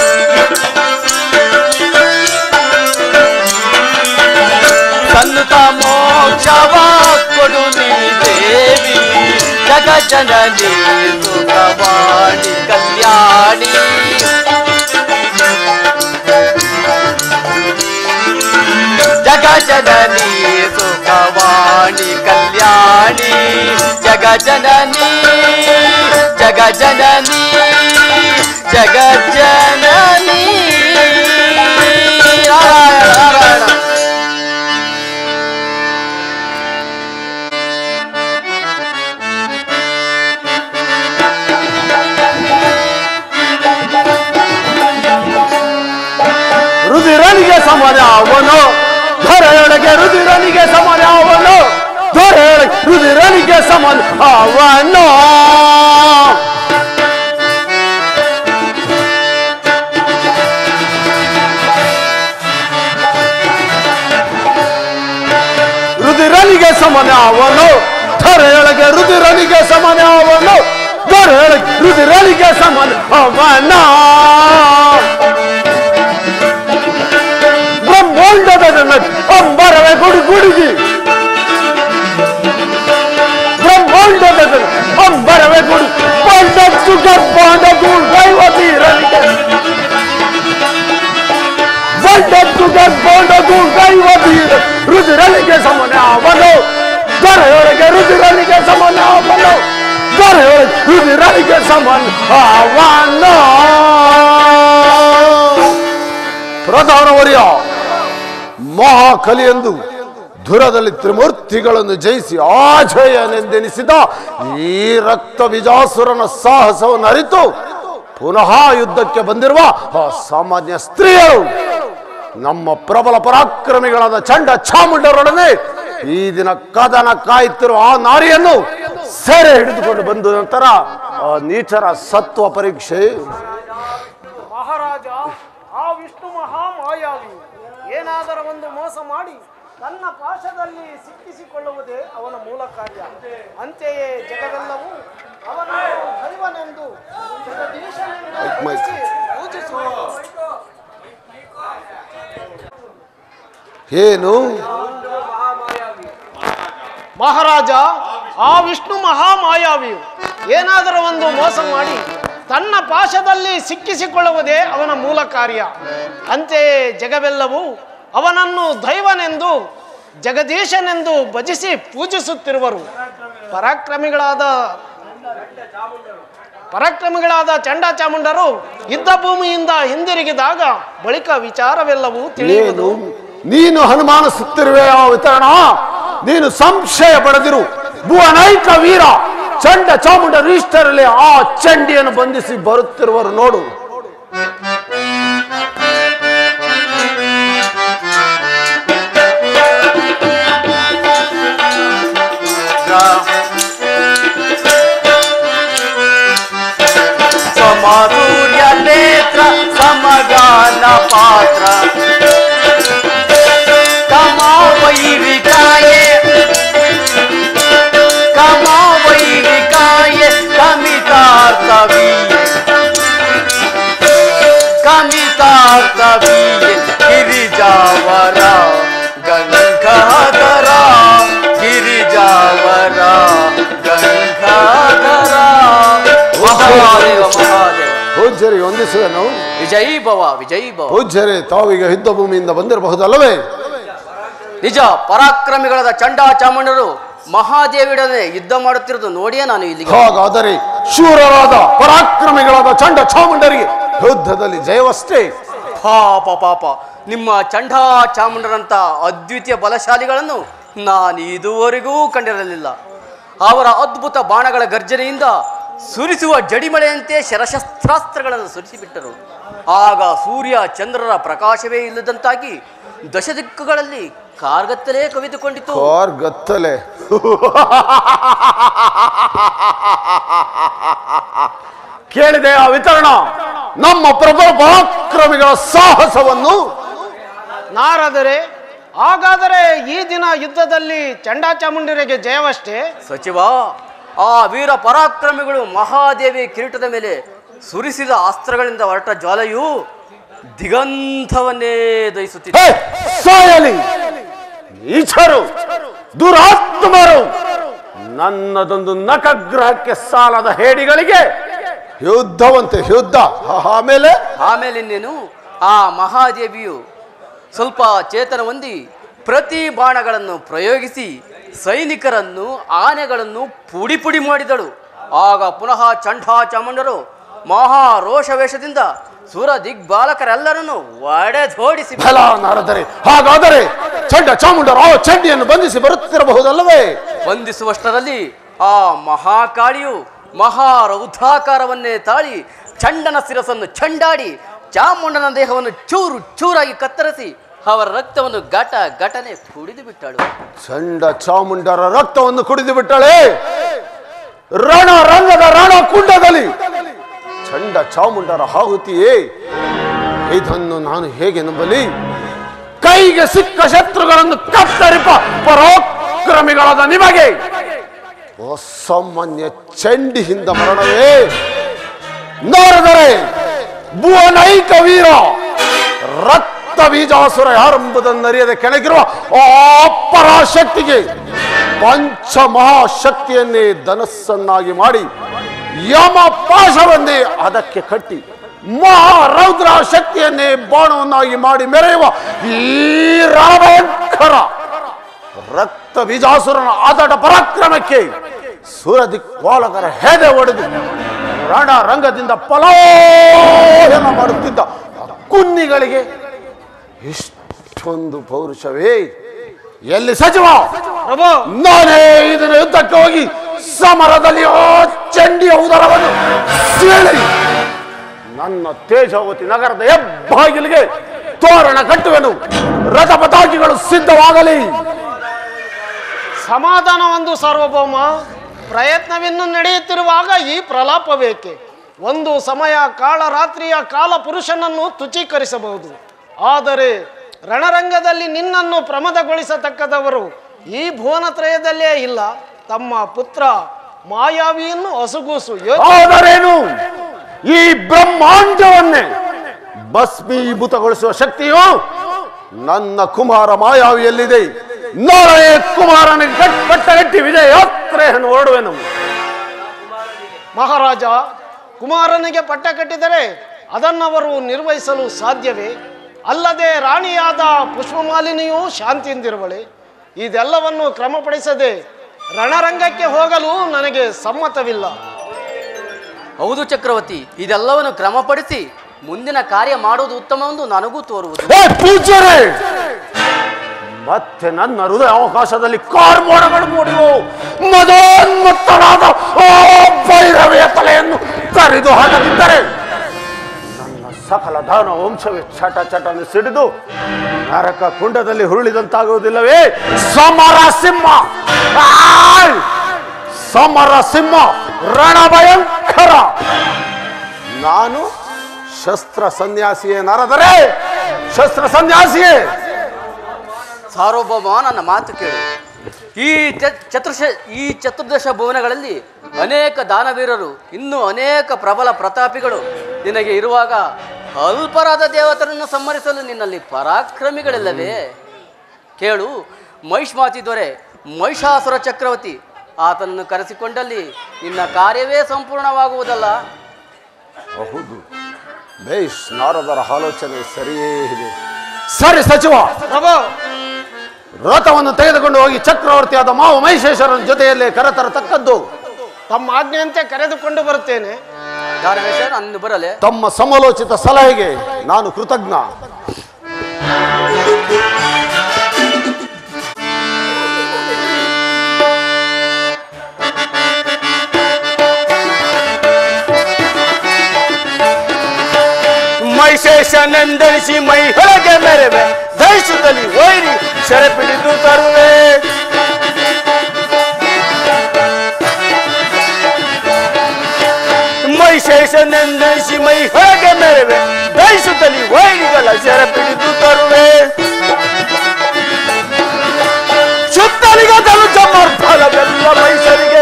[SPEAKER 3] ಸನ್ನುತ ಮೋಕ್ಷವ ಕೊಡು ನೀ ದೇವಿ ಜಗ ಜನನಿ ಸುಖವಾಣಿ ಕಲ್ಯಾಣಿ ಜಗ ಜನನಿ ಸುಖವಾಣಿ ಕಲ್ಯಾಣಿ ಜಗ ಜನನಿ ಜಗ ಜನನಿ ಜಗ ಜನನಿ ನಾರಾಯಣ ನಾರಾಯಣ
[SPEAKER 1] ರುದಿರನಿಗೆ ಸಮಾನ ಅವನು ಧರೆಯೊಳಗೆ ರುದಿರನಿಗೆ ಸಮಾನ ಅವನು ಧರೆಯೊಳಗೆ ರುದಿರನಿಗೆ ಸಮಾನ ಅವನು ರುದಿರನಿಗೆ ಸಮಾನ ಅವನು ಧರೆಯೊಳಗೆ ರುದಿರನಿಗೆ ಸಮಾನ ಅವನು ಧರೆಯೊಳಗೆ ರುದಿರನಿಗೆ ಸಮಾನ ಅವನ ಬ್ರಹ್ಮಾಂಡದ ಜನಕ್ಕೆ ಅಂಬರವೇ ಗುಡಿ ಗುಡುಗಿ ಬ್ರಹ್ಮಾಂಡದ ಜನ ಅಂಬರವೇ ಗುಡಿ ಬಂಡ ಸುಗರ್ಭಾಂಡ ದೈವತೀರನಿಗೆ ಬಂಡ ಸುಗರ್ಭಾಂಡ ದೈವತೀರ ರುದಿರನಿಗೆ ಸಮನೆ ಅವನು ದೊರೆಯೊಳಗೆ ರುದಿರನಿಗೆ ಸಮನೆ ಅವನು ದೊರೆಯೊಳಗೆ ರುದಿರನಿಗೆ ಸಮನ್ ಅವನು ಪ್ರಧಾನವರ್ಯ ಮಹಾಕಲಿಯೆಂದು ಧುರದಲ್ಲಿ ತ್ರಿಮೂರ್ತಿಗಳನ್ನು ಜಯಿಸಿ ಆಜಯನೆಂದೆನಿಸಿದ ಈ ರಕ್ತ ವಿಜಾಸುರನ ಸಾಹಸವನ್ನು ಅರಿತು ಪುನಃ ಯುದ್ಧಕ್ಕೆ ಬಂದಿರುವ ಆ ಸಾಮಾನ್ಯ ಸ್ತ್ರೀಯರು ನಮ್ಮ ಪ್ರಬಲ ಪರಾಕ್ರಮಿಗಳಾದ ಚಂಡ ಚಾಮುಂಡರೊಡನೆ ಈ ದಿನ ಕದನ ಕಾಯುತ್ತಿರುವ ಆ ನಾರಿಯನ್ನು ಸೆರೆ ಹಿಡಿದುಕೊಂಡು ಬಂದ ನಂತರ ಆ ನೀಚರ ಸತ್ವ ಪರೀಕ್ಷೆ
[SPEAKER 2] ಮಹಾರಾಜ ಆ ವಿಷ್ಣು ಮಹಾಮಾಯಾವಿ ಏನಾದರೂ ಒಂದು ಮೋಸ ಮಾಡಿ ತನ್ನ ಪಾಶದಲ್ಲಿ ಸಿಕ್ಕಿಸಿಕೊಳ್ಳುವುದೇ ಅವನ ಮೂಲ ಕಾರ್ಯ ಅಂತೆಯೇ ಜಗವೆಲ್ಲವೂ ಅವನನ್ನು ದೈವನೆಂದು ಜಗದೀಶನೆಂದು
[SPEAKER 1] ಮೈಕ್.
[SPEAKER 2] ಪೂಜಿಸುವರು.
[SPEAKER 1] ಏನು
[SPEAKER 2] ಮಹಾರಾಜ ಆ ವಿಷ್ಣು ಮಹಾಮಾಯಾವಿಯು ಏನಾದರೂ ಒಂದು ಮೋಸ ಮಾಡಿ ತನ್ನ ಪಾಶದಲ್ಲಿ ಸಿಕ್ಕಿಸಿಕೊಳ್ಳುವುದೇ ಅವನ ಮೂಲ ಕಾರ್ಯ ಅಂತೆಯೇ ಜಗವೆಲ್ಲವೂ ಅವನನ್ನು ದೈವನೆಂದು ಜಗದೀಶನೆಂದು ಭಜಿಸಿ ಪೂಜಿಸುತ್ತಿರುವರು ಪರಾಕ್ರಮಿಗಳಾದ ಪರಾಕ್ರಮಿಗಳಾದ ಚಂಡ ಚಾಮುಂಡರು ಯುದ್ಧ ಭೂಮಿಯಿಂದ ಹಿಂದಿರುಗಿದಾಗ ಬಳಿಕ ವಿಚಾರವೆಲ್ಲವೂ ತಿಳಿಯುವುದು
[SPEAKER 1] ಏನು ನೀನು ಅನುಮಾನಿಸುತ್ತಿರುವೆ ಆ ವಿತರಣ ನೀನು ಸಂಶಯ ಪಡೆದಿರು ಭುವನೈಕ ವೀರ ಚಂಡ ಚಾಮುಂಡ ರೀಷ್ಟರಲ್ಲಿ ಆ ಚಂಡಿಯನ್ನು ಬಂಧಿಸಿ ಬರುತ್ತಿರುವರು ನೋಡು
[SPEAKER 3] ಸಮಾಧುರ್ಯ ನೇತ್ರ ಸಮಗಾನ ಪಾತ್ರ ಕಮಾವೈರಿಕಾಯೆ ಕಮಾವೈರಿಕಾಯೆ ಕಮಿತಾರ್ಥವೀಯ ಕಮಿತಾರ್ಥವೀಯ ಗಿರಿಜಾವರ ಗಂಗಾಧರ ಗಿರಿಜಾವರ ಗಂಗಾಧರ ಮಹಾದೇವ ಮಹಾದೇವ
[SPEAKER 1] ಪೂಜ್ಯರಿ ಹೊಂದಿಸುವೆನು
[SPEAKER 3] ವಿಜಯ್ ಭವ ವಿಜಯ್ ಭವ
[SPEAKER 1] ಪೂಜ್ಯರೇ ತಾವೀಗ ಯುದ್ಧ ಭೂಮಿಯಿಂದ ಬಂದಿರಬಹುದಲ್ಲವೇ
[SPEAKER 3] ನಿಜ ಪರಾಕ್ರಮಿಗಳಾದ ಚಂಡ ಚಾಮುಂಡರು ಮಹಾದೇವಿಯೊಡನೆ ಯುದ್ಧ ಮಾಡುತ್ತಿರುವುದು ನೋಡಿಯೇ ನಾನು ಇಲ್ಲಿಗೆ
[SPEAKER 1] ಹಾಗಾದರೆ ಶೂರರಾದ ಪರಾಕ್ರಮಿಗಳಾದ ಚಂಡ ಚಾಮುಂಡರಿಗೆ ಯುದ್ಧದಲ್ಲಿ ಜಯವಷ್ಟೇ
[SPEAKER 3] ಪಾಪ ಪಾಪ ನಿಮ್ಮ ಚಂಡ ಚಾಮುಂಡರಂತ ಅದ್ವಿತೀಯ ಬಲಶಾಲಿಗಳನ್ನು ನಾನು ಇದುವರೆಗೂ ಕಂಡಿರಲಿಲ್ಲ ಅವರ ಅದ್ಭುತ ಬಾಣಗಳ ಗರ್ಜನೆಯಿಂದ ಸುರಿಸುವ ಜಡಿಮಳೆಯಂತೆ ಶರಶಸ್ತ್ರಾಸ್ತ್ರಗಳನ್ನು ಸುರಿಸಿಬಿಟ್ಟರು ಆಗ ಸೂರ್ಯ ಚಂದ್ರರ ಪ್ರಕಾಶವೇ ಇಲ್ಲದಂತಾಗಿ ದಶದಿಕ್ಕುಗಳಲ್ಲಿ ಕಾರ್ಗತ್ತಲೇ ಕವಿದುಕೊಂಡಿತು
[SPEAKER 1] ಕಾರ್ ಗತ್ತಲೆ ಕೇಳಿದೆ ಆ ವಿತರಣ ನಮ್ಮ ಪ್ರಬಲ ಪರಾಕ್ರಮಿಗಳ ಸಾಹಸವನ್ನು
[SPEAKER 2] ನಾರದರೆ ಹಾಗಾದರೆ ಈ ದಿನ ಯುದ್ಧದಲ್ಲಿ ಚಂಡಾಚಾಮುಂಡರಿಗೆ ಜಯವಷ್ಟೇ
[SPEAKER 3] ಸಚಿವ ಆ ವೀರ ಪರಾಕ್ರಮಿಗಳು ಮಹಾದೇವಿ ಕಿರೀಟದ ಮೇಲೆ ಸುರಿಸಿದ ಅಸ್ತ್ರಗಳಿಂದ ಹೊರಟ ಜ್ವಾಲೆಯು ದಿಗಂತವನ್ನೇ ದಹಿಸುತ್ತಿದೆ
[SPEAKER 1] ಹೇ, ಸಾಯಲಿ ನೀಚರು ದುರಾತ್ಮರು ನನ್ನದೊಂದು ನಖಗ್ರಹಕ್ಕೆ ಸಾಲದ ಹೇಡಿಗಳಿಗೆ ಯುದ್ಧವಂತೆ ಯುದ್ಧ ಆಮೇಲೆ
[SPEAKER 3] ಆಮೇಲೆ ಇನ್ನೇನು ಆ ಮಹಾದೇವಿಯು ಸ್ವಲ್ಪ ಚೇತನ ಹೊಂದಿ ಪ್ರತಿ ಬಾಣಗಳನ್ನು ಪ್ರಯೋಗಿಸಿ ಸೈನಿಕರನ್ನು ಆನೆಗಳನ್ನು ಪುಡಿ ಪುಡಿ ಮಾಡಿದಳು ಆಗ ಪುನಃ ಚಂಡಾ ಚಾಮುಂಡರು ಮಹಾರೋಷವೇಷದಿಂದ ಸುರ ದಿಗ್ಬಾಲಕರೆಲ್ಲರನ್ನು ಒಡೆದೋಡಿಸಿ
[SPEAKER 1] ಫಲ ನಾರದರೆ ಹಾಗಾದರೆ ಚಂಡ ಚಾಮುಂಡರು ಆ ಚಂಡಿಯನ್ನು ಬಂಧಿಸಿ ಬರುತ್ತಿರಬಹುದಲ್ಲವೇ
[SPEAKER 3] ಬಂಧಿಸುವಷ್ಟರಲ್ಲಿ ಆ ಮಹಾಕಾಳಿಯು ಮಹಾರೌದ್ರಾಕಾರವನ್ನೇ ತಾಳಿ ಚಂಡನ ಶಿರಸನ್ನು ಚಂಡಾಡಿ ಚಾಮುಂಡನ ದೇಹವನ್ನು ಚೂರು ಚೂರಾಗಿ ಕತ್ತರಿಸಿ ಅವರ ರಕ್ತವನ್ನು ಘಟ ಘಟನೆ ಕುಡಿದು ಬಿಟ್ಟಳು
[SPEAKER 1] ಚಂಡ ಚಾಮುಂಡರ ರಕ್ತವನ್ನು ಕುಡಿದು ಬಿಟ್ಟಳೆ ರಣ ರಂಗದ ರಣ ಕುಂಡದಲ್ಲಿ ಚಂಡ ಚಾಮುಂಡರ ಆಹುತಿಯೇ ಇದನ್ನು ನಾನು ಹೇಗೆ ನಂಬಲಿ ಕೈಗೆ ಸಿಕ್ಕ ಶತ್ರುಗಳನ್ನು ಕತ್ತರಿಪ ಪರಾಕ್ರಮಿಗಳಾದ ನಿಮಗೆ ಅಸಾಮಾನ್ಯ ಚಂಡಿಯಿಂದ ಮರಣವೇ ನೋಡಿದರೆ ಭುವನೈಕ ವೀರ ರಕ್ತ ಬೀಜಾಸುರ ಯಾರೆಂಬುದನ್ನರಿಯದೆ ಕೆಳಗಿರುವ ಆ ಪರಾಶಕ್ತಿಗೆ ಪಂಚ ಮಹಾಶಕ್ತಿಯನ್ನೇ ಧನಸ್ಸನ್ನಾಗಿ ಮಾಡಿ ಯಮ ಪಾಶವನ್ನೇ ಅದಕ್ಕೆ ಕಟ್ಟಿ ಮಹಾರೌದ್ರ ಶಕ್ತಿಯನ್ನೇ ಬಾಣವನ್ನಾಗಿ ಮಾಡಿ ಮೆರೆಯುವ ಈ ರಣಭಯಂಕರ ರಕ್ತ ಬೀಜಾಸುರನ ಆದಟ ಪರಾಕ್ರಮಕ್ಕೆ ಸುರದಿಕ್ಪಾಲಕರ ಹೆದೆ ಒಡೆದು ರಣ ರಂಗದಿಂದ ಪಲಾಯನ ಮಾಡುತ್ತಿದ್ದ ಆ ಕುನ್ನಿಗಳಿಗೆ ಇಷ್ಟೊಂದು ಪೌರುಷವೇ ಎಲ್ಲಿ ಸಚಿವ
[SPEAKER 2] ಪ್ರಭು
[SPEAKER 1] ನಾನೇ ಇದನ್ನು ಯುದ್ಧಕ್ಕೆ ಹೋಗಿ ಸಮರದಲ್ಲಿ ಆ ಚಂಡಿಯ ಉದರವನ್ನು ಸೀಳಿ ನನ್ನ ತೇಜಾವತಿ ನಗರದ ಹೆಬ್ಬಾಗಿಲಿಗೆ ತೋರಣ ಕಟ್ಟುವೆನು ರಥ ಪತಾಕಿಗಳು ಸಿದ್ಧವಾಗಲಿ
[SPEAKER 2] ಸಮಾಧಾನ ಒಂದು ಸಾರ್ವಭೌಮ ಪ್ರಯತ್ನವಿನ್ನು ನಡೆಯುತ್ತಿರುವಾಗ ಈ ಪ್ರಲಾಪ ಬೇಕೆ ಒಂದು ಸಮಯ ಕಾಳ ರಾತ್ರಿಯ ಕಾಲ ಪುರುಷನನ್ನು ತುಚೀಕರಿಸಬಹುದು ಆದರೆ ರಣರಂಗದಲ್ಲಿ ನಿನ್ನನ್ನು ಪ್ರಮದಗೊಳಿಸತಕ್ಕದವರು ಈ ಭುವನತ್ರಯದಲ್ಲೇ ಇಲ್ಲ ತಮ್ಮ ಪುತ್ರ ಮಾಯಾವಿಯನ್ನು ಹಸುಗೂಸು ಯೋ-
[SPEAKER 1] ಆದರೇನು ಈ ಬ್ರಹ್ಮಾಂಡವನ್ನೇ ಭಸ್ಮೀಭೂತಗೊಳಿಸುವ ಶಕ್ತಿಯು ನನ್ನ ಕುಮಾರ ಮಾಯಾವಿಯಲ್ಲಿದೆ ನಾಳೆ ಕುಮಾರನಿಗೆ ಕಟ್- ಕಟ್ಟಗಟ್ಟಿ ವಿಜಯ ಯಾತ್ರೆಯನ್ನು ಹೊರಡುವೆನು
[SPEAKER 2] ಮಹಾರಾಜ ಕುಮಾರನಿಗೆ ಪಟ್ಟ ಕಟ್ಟಿದರೆ ಅದನ್ನವರು ನಿರ್ವಹಿಸಲು ಸಾಧ್ಯವೇ ಅಲ್ಲದೆ ರಾಣಿಯಾದ ಪುಷ್ಪಮಾಲಿನಿಯೂ ಶಾಂತಿಯಿಂದಿರುವಳೆ ಇದೆಲ್ಲವನ್ನು ಕ್ರಮಪಡಿಸದೆ ರಣರಂಗಕ್ಕೆ ಹೋಗಲು ನನಗೆ ಸಮ್ಮತವಿಲ್ಲ
[SPEAKER 3] ಹೌದು ಚಕ್ರವರ್ತಿ ಇದೆಲ್ಲವನ್ನು ಕ್ರಮಪಡಿಸಿ ಮುಂದಿನ ಕಾರ್ಯ ಮಾಡುವುದು ಉತ್ತಮವೆಂದು ನನಗೂ ತೋರುವುದು
[SPEAKER 1] ಏ ಪೂಜ್ಯರೇ ಮತ್ತೆ ನನ್ನ ಹೃದಯ ಅವಕಾಶದಲ್ಲಿ ಕಾರ್ಮೋಡಗಳು ಮೂಡಿವು ಮದೋನ್ಮತ್ತನಾದ ಆ ಭೈರವಿಯ ತಲೆಯನ್ನು ತರಿದು ಹಾಕದಿದ್ದರೆ ನನ್ನ ಸಕಲ ದಾನ ವಂಶವೇ ಚಟ ಚಟನೆ ಸಿಡಿದು ನರಕ ಕುಂಡದಲ್ಲಿ ಹುರುಳಿದಂತಾಗುವುದಿಲ್ಲವೇ ಸಮರ ಸಿಂಹ ಆಯ್! ಸಮರ ಸಿಂಹ ರಣ ಭಯಂಕರ ನಾನು ಶಸ್ತ್ರ ಸನ್ಯಾಸಿಯೇ ನರದರೆ ಶಸ್ತ್ರ ಸನ್ಯಾಸಿಯೇ
[SPEAKER 3] ಸಾರ್ವಭೌಮ ನನ್ನ ಮಾತು ಕೇಳು ಈ ಚ- ಚತುರ್ಶ ಈ ಚತುರ್ದಶ ಭುವನಗಳಲ್ಲಿ ಅನೇಕ ದಾನವೀರರು ಇನ್ನೂ ಅನೇಕ ಪ್ರಬಲ ಪ್ರತಾಪಿಗಳು ನಿನಗೆ ಇರುವಾಗ ಅಲ್ಪರಾದ ದೇವತರನ್ನು ಸಂಹರಿಸಲು ನಿನ್ನಲ್ಲಿ ಪರಾಕ್ರಮಿಗಳಿಲ್ಲವೇ ಕೇಳು ಮಹಿಷ್ಮಾತಿ ದೊರೆ ಮಹಿಷಾಸುರ ಚಕ್ರವರ್ತಿ ಆತನನ್ನು ಕರೆಸಿಕೊಂಡಲ್ಲಿ ನಿನ್ನ ಕಾರ್ಯವೇ ಸಂಪೂರ್ಣವಾಗುವುದಲ್ಲ
[SPEAKER 1] ಹೌದು ಬೇಷ್ ನಾರದರ ಆಲೋಚನೆ ಸರಿಯೇ ಇದೆ ಸರಿ ಸಚಿವ
[SPEAKER 2] ಪ್ರಭು
[SPEAKER 1] ರಥವನ್ನು ತೆಗೆದುಕೊಂಡು ಹೋಗಿ ಚಕ್ರವರ್ತಿಯಾದ ಮಾವು ಮಹಿಷೇಶ್ವರನ ಜೊತೆಯಲ್ಲೇ ಕರೆತರತಕ್ಕದ್ದು
[SPEAKER 2] ತಮ್ಮ ಆಜ್ಞೆಯಂತೆ ಕರೆದುಕೊಂಡು ಬರುತ್ತೇನೆ
[SPEAKER 3] ಧಾರವೇಶ ನಾನು ಬರಲೆ
[SPEAKER 1] ತಮ್ಮ ಸಮಲೋಚಿತ ಸಲಹೆಗೆ ನಾನು ಕೃತಜ್ಞ
[SPEAKER 4] ಮೈಶೇಷನೆಂದರಿಸಿ ಮೈ ಹೊರಗೆ ಮೆರವೆ ದಹಿಸುತ್ತಲಿ ವೈರಿ ಸೆರೆಪಿಡಿದು ತರುವೆ ಮೈಶೇಷನೆಂದರಿಸಿ ಮೈ ಹೊರಗೆ ಮೆರವೆ ದಹಿಸುತ್ತಲಿ ವೈರಿಗಳ ಸೆರೆಪಿಡಿದು ತರುವೆ ಸುತ್ತಲಿಗದಲು ಸಮರ್ಥನವೆಲ್ಲ ಮೈಸರಿಗೆ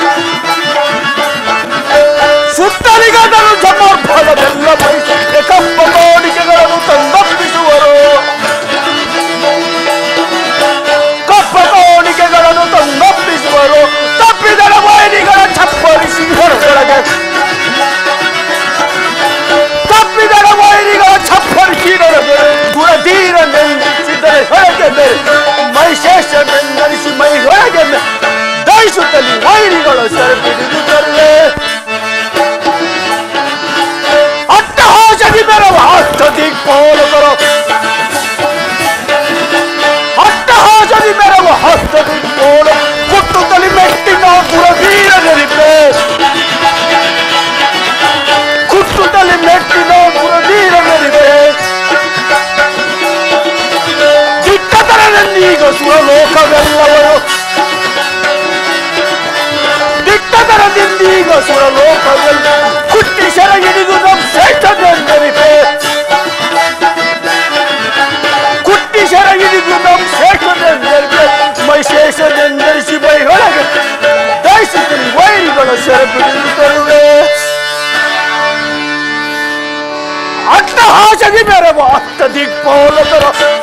[SPEAKER 4] ಸುತ್ತಲಿಗದಲು ಸಮರ್ಥನವೆಲ್ಲ ಮೈಸರಿಗೆ ಕಪ್ಪ ಕೋಡಿಕೆಗಳನ್ನು ತಂದೊಪ್ಪಿಸುವರು ಕಪ್ಪ ಕೋಡಿಕೆಗಳನ್ನು ತಂದೊಪ್ಪಿಸುವರು ತಪ್ಪಿದರ ವೈರಿಗಳ ಚಪ್ಪರಿಸಿ ಹೊರಗೊಳಗೆ ತಪ್ಪಿದರ ವೈರಿಗಳ ಚಪ್ಪರಿಸಿ ಹೊರಗೆ ಗುಣಧೀರ ನೆಂದಿಸಿದರೆ ಹೊರಗೆ ಬೇರೆ ಮೈಶೇಷನೆಂದರಿಸಿ ಮೈ ಹೊರಗೆ ಮೆ- ದಹಿಸುತ್ತಲಿ ವೈರಿಗಳ ಸೆರೆಪಿಡಿದು ತರುವೆ ಅಟ್ಟಹಾಸದಿ ಬೆರವ ಅಷ್ಟದಿ ಕೋಲಕರು ಅಟ್ಟಹಾಸದಿ ಬೆರವ ಹಸ್ತದಿ ಕೋಲ ಕುಟ್ಟುತ್ತಲಿ ಮೆಟ್ಟಿನ ದುರವೀರ ನೆರಿಪೆ ಕುಟ್ಟುತ್ತಲಿ ಮೆಟ್ಟಿನ ದುರವೀರ ನೆರಿಪೆ ದಿಟ್ಟತರನನ್ನೀಗ ಸುರಲೋಕವೆಲ್ಲವರು ದಿಟ್ಟತರದಿಂದೀಗ ಸುರಲೋಕವೆಲ್ಲ ಕುಟ್ಟಿ ಸೆರಗಿಡಿದು ನಮ್ಮ ಶ್ರೇಷ್ಠನೆಂದರಿಪೆ ಕುಟ್ಟಿ ಸೆರಗಿಡಿದು ನಮ್ಮ ಶ್ರೇಷ್ಠನೆಂದರಿಪೆ ಮೈಶೇಷನೆಂದರಿಸಿ ಬೈ ಹೊರಗೆ ದಯಿಸುತ್ತಲಿ ವೈರಿಗಳ ಸೆರೆಪಿಡಿದು ತರುವೆ ಅಟ್ಟಹಾಸದಿ ಬೆರವ ಅಷ್ಟ ದಿಕ್ಪಾಲಕರ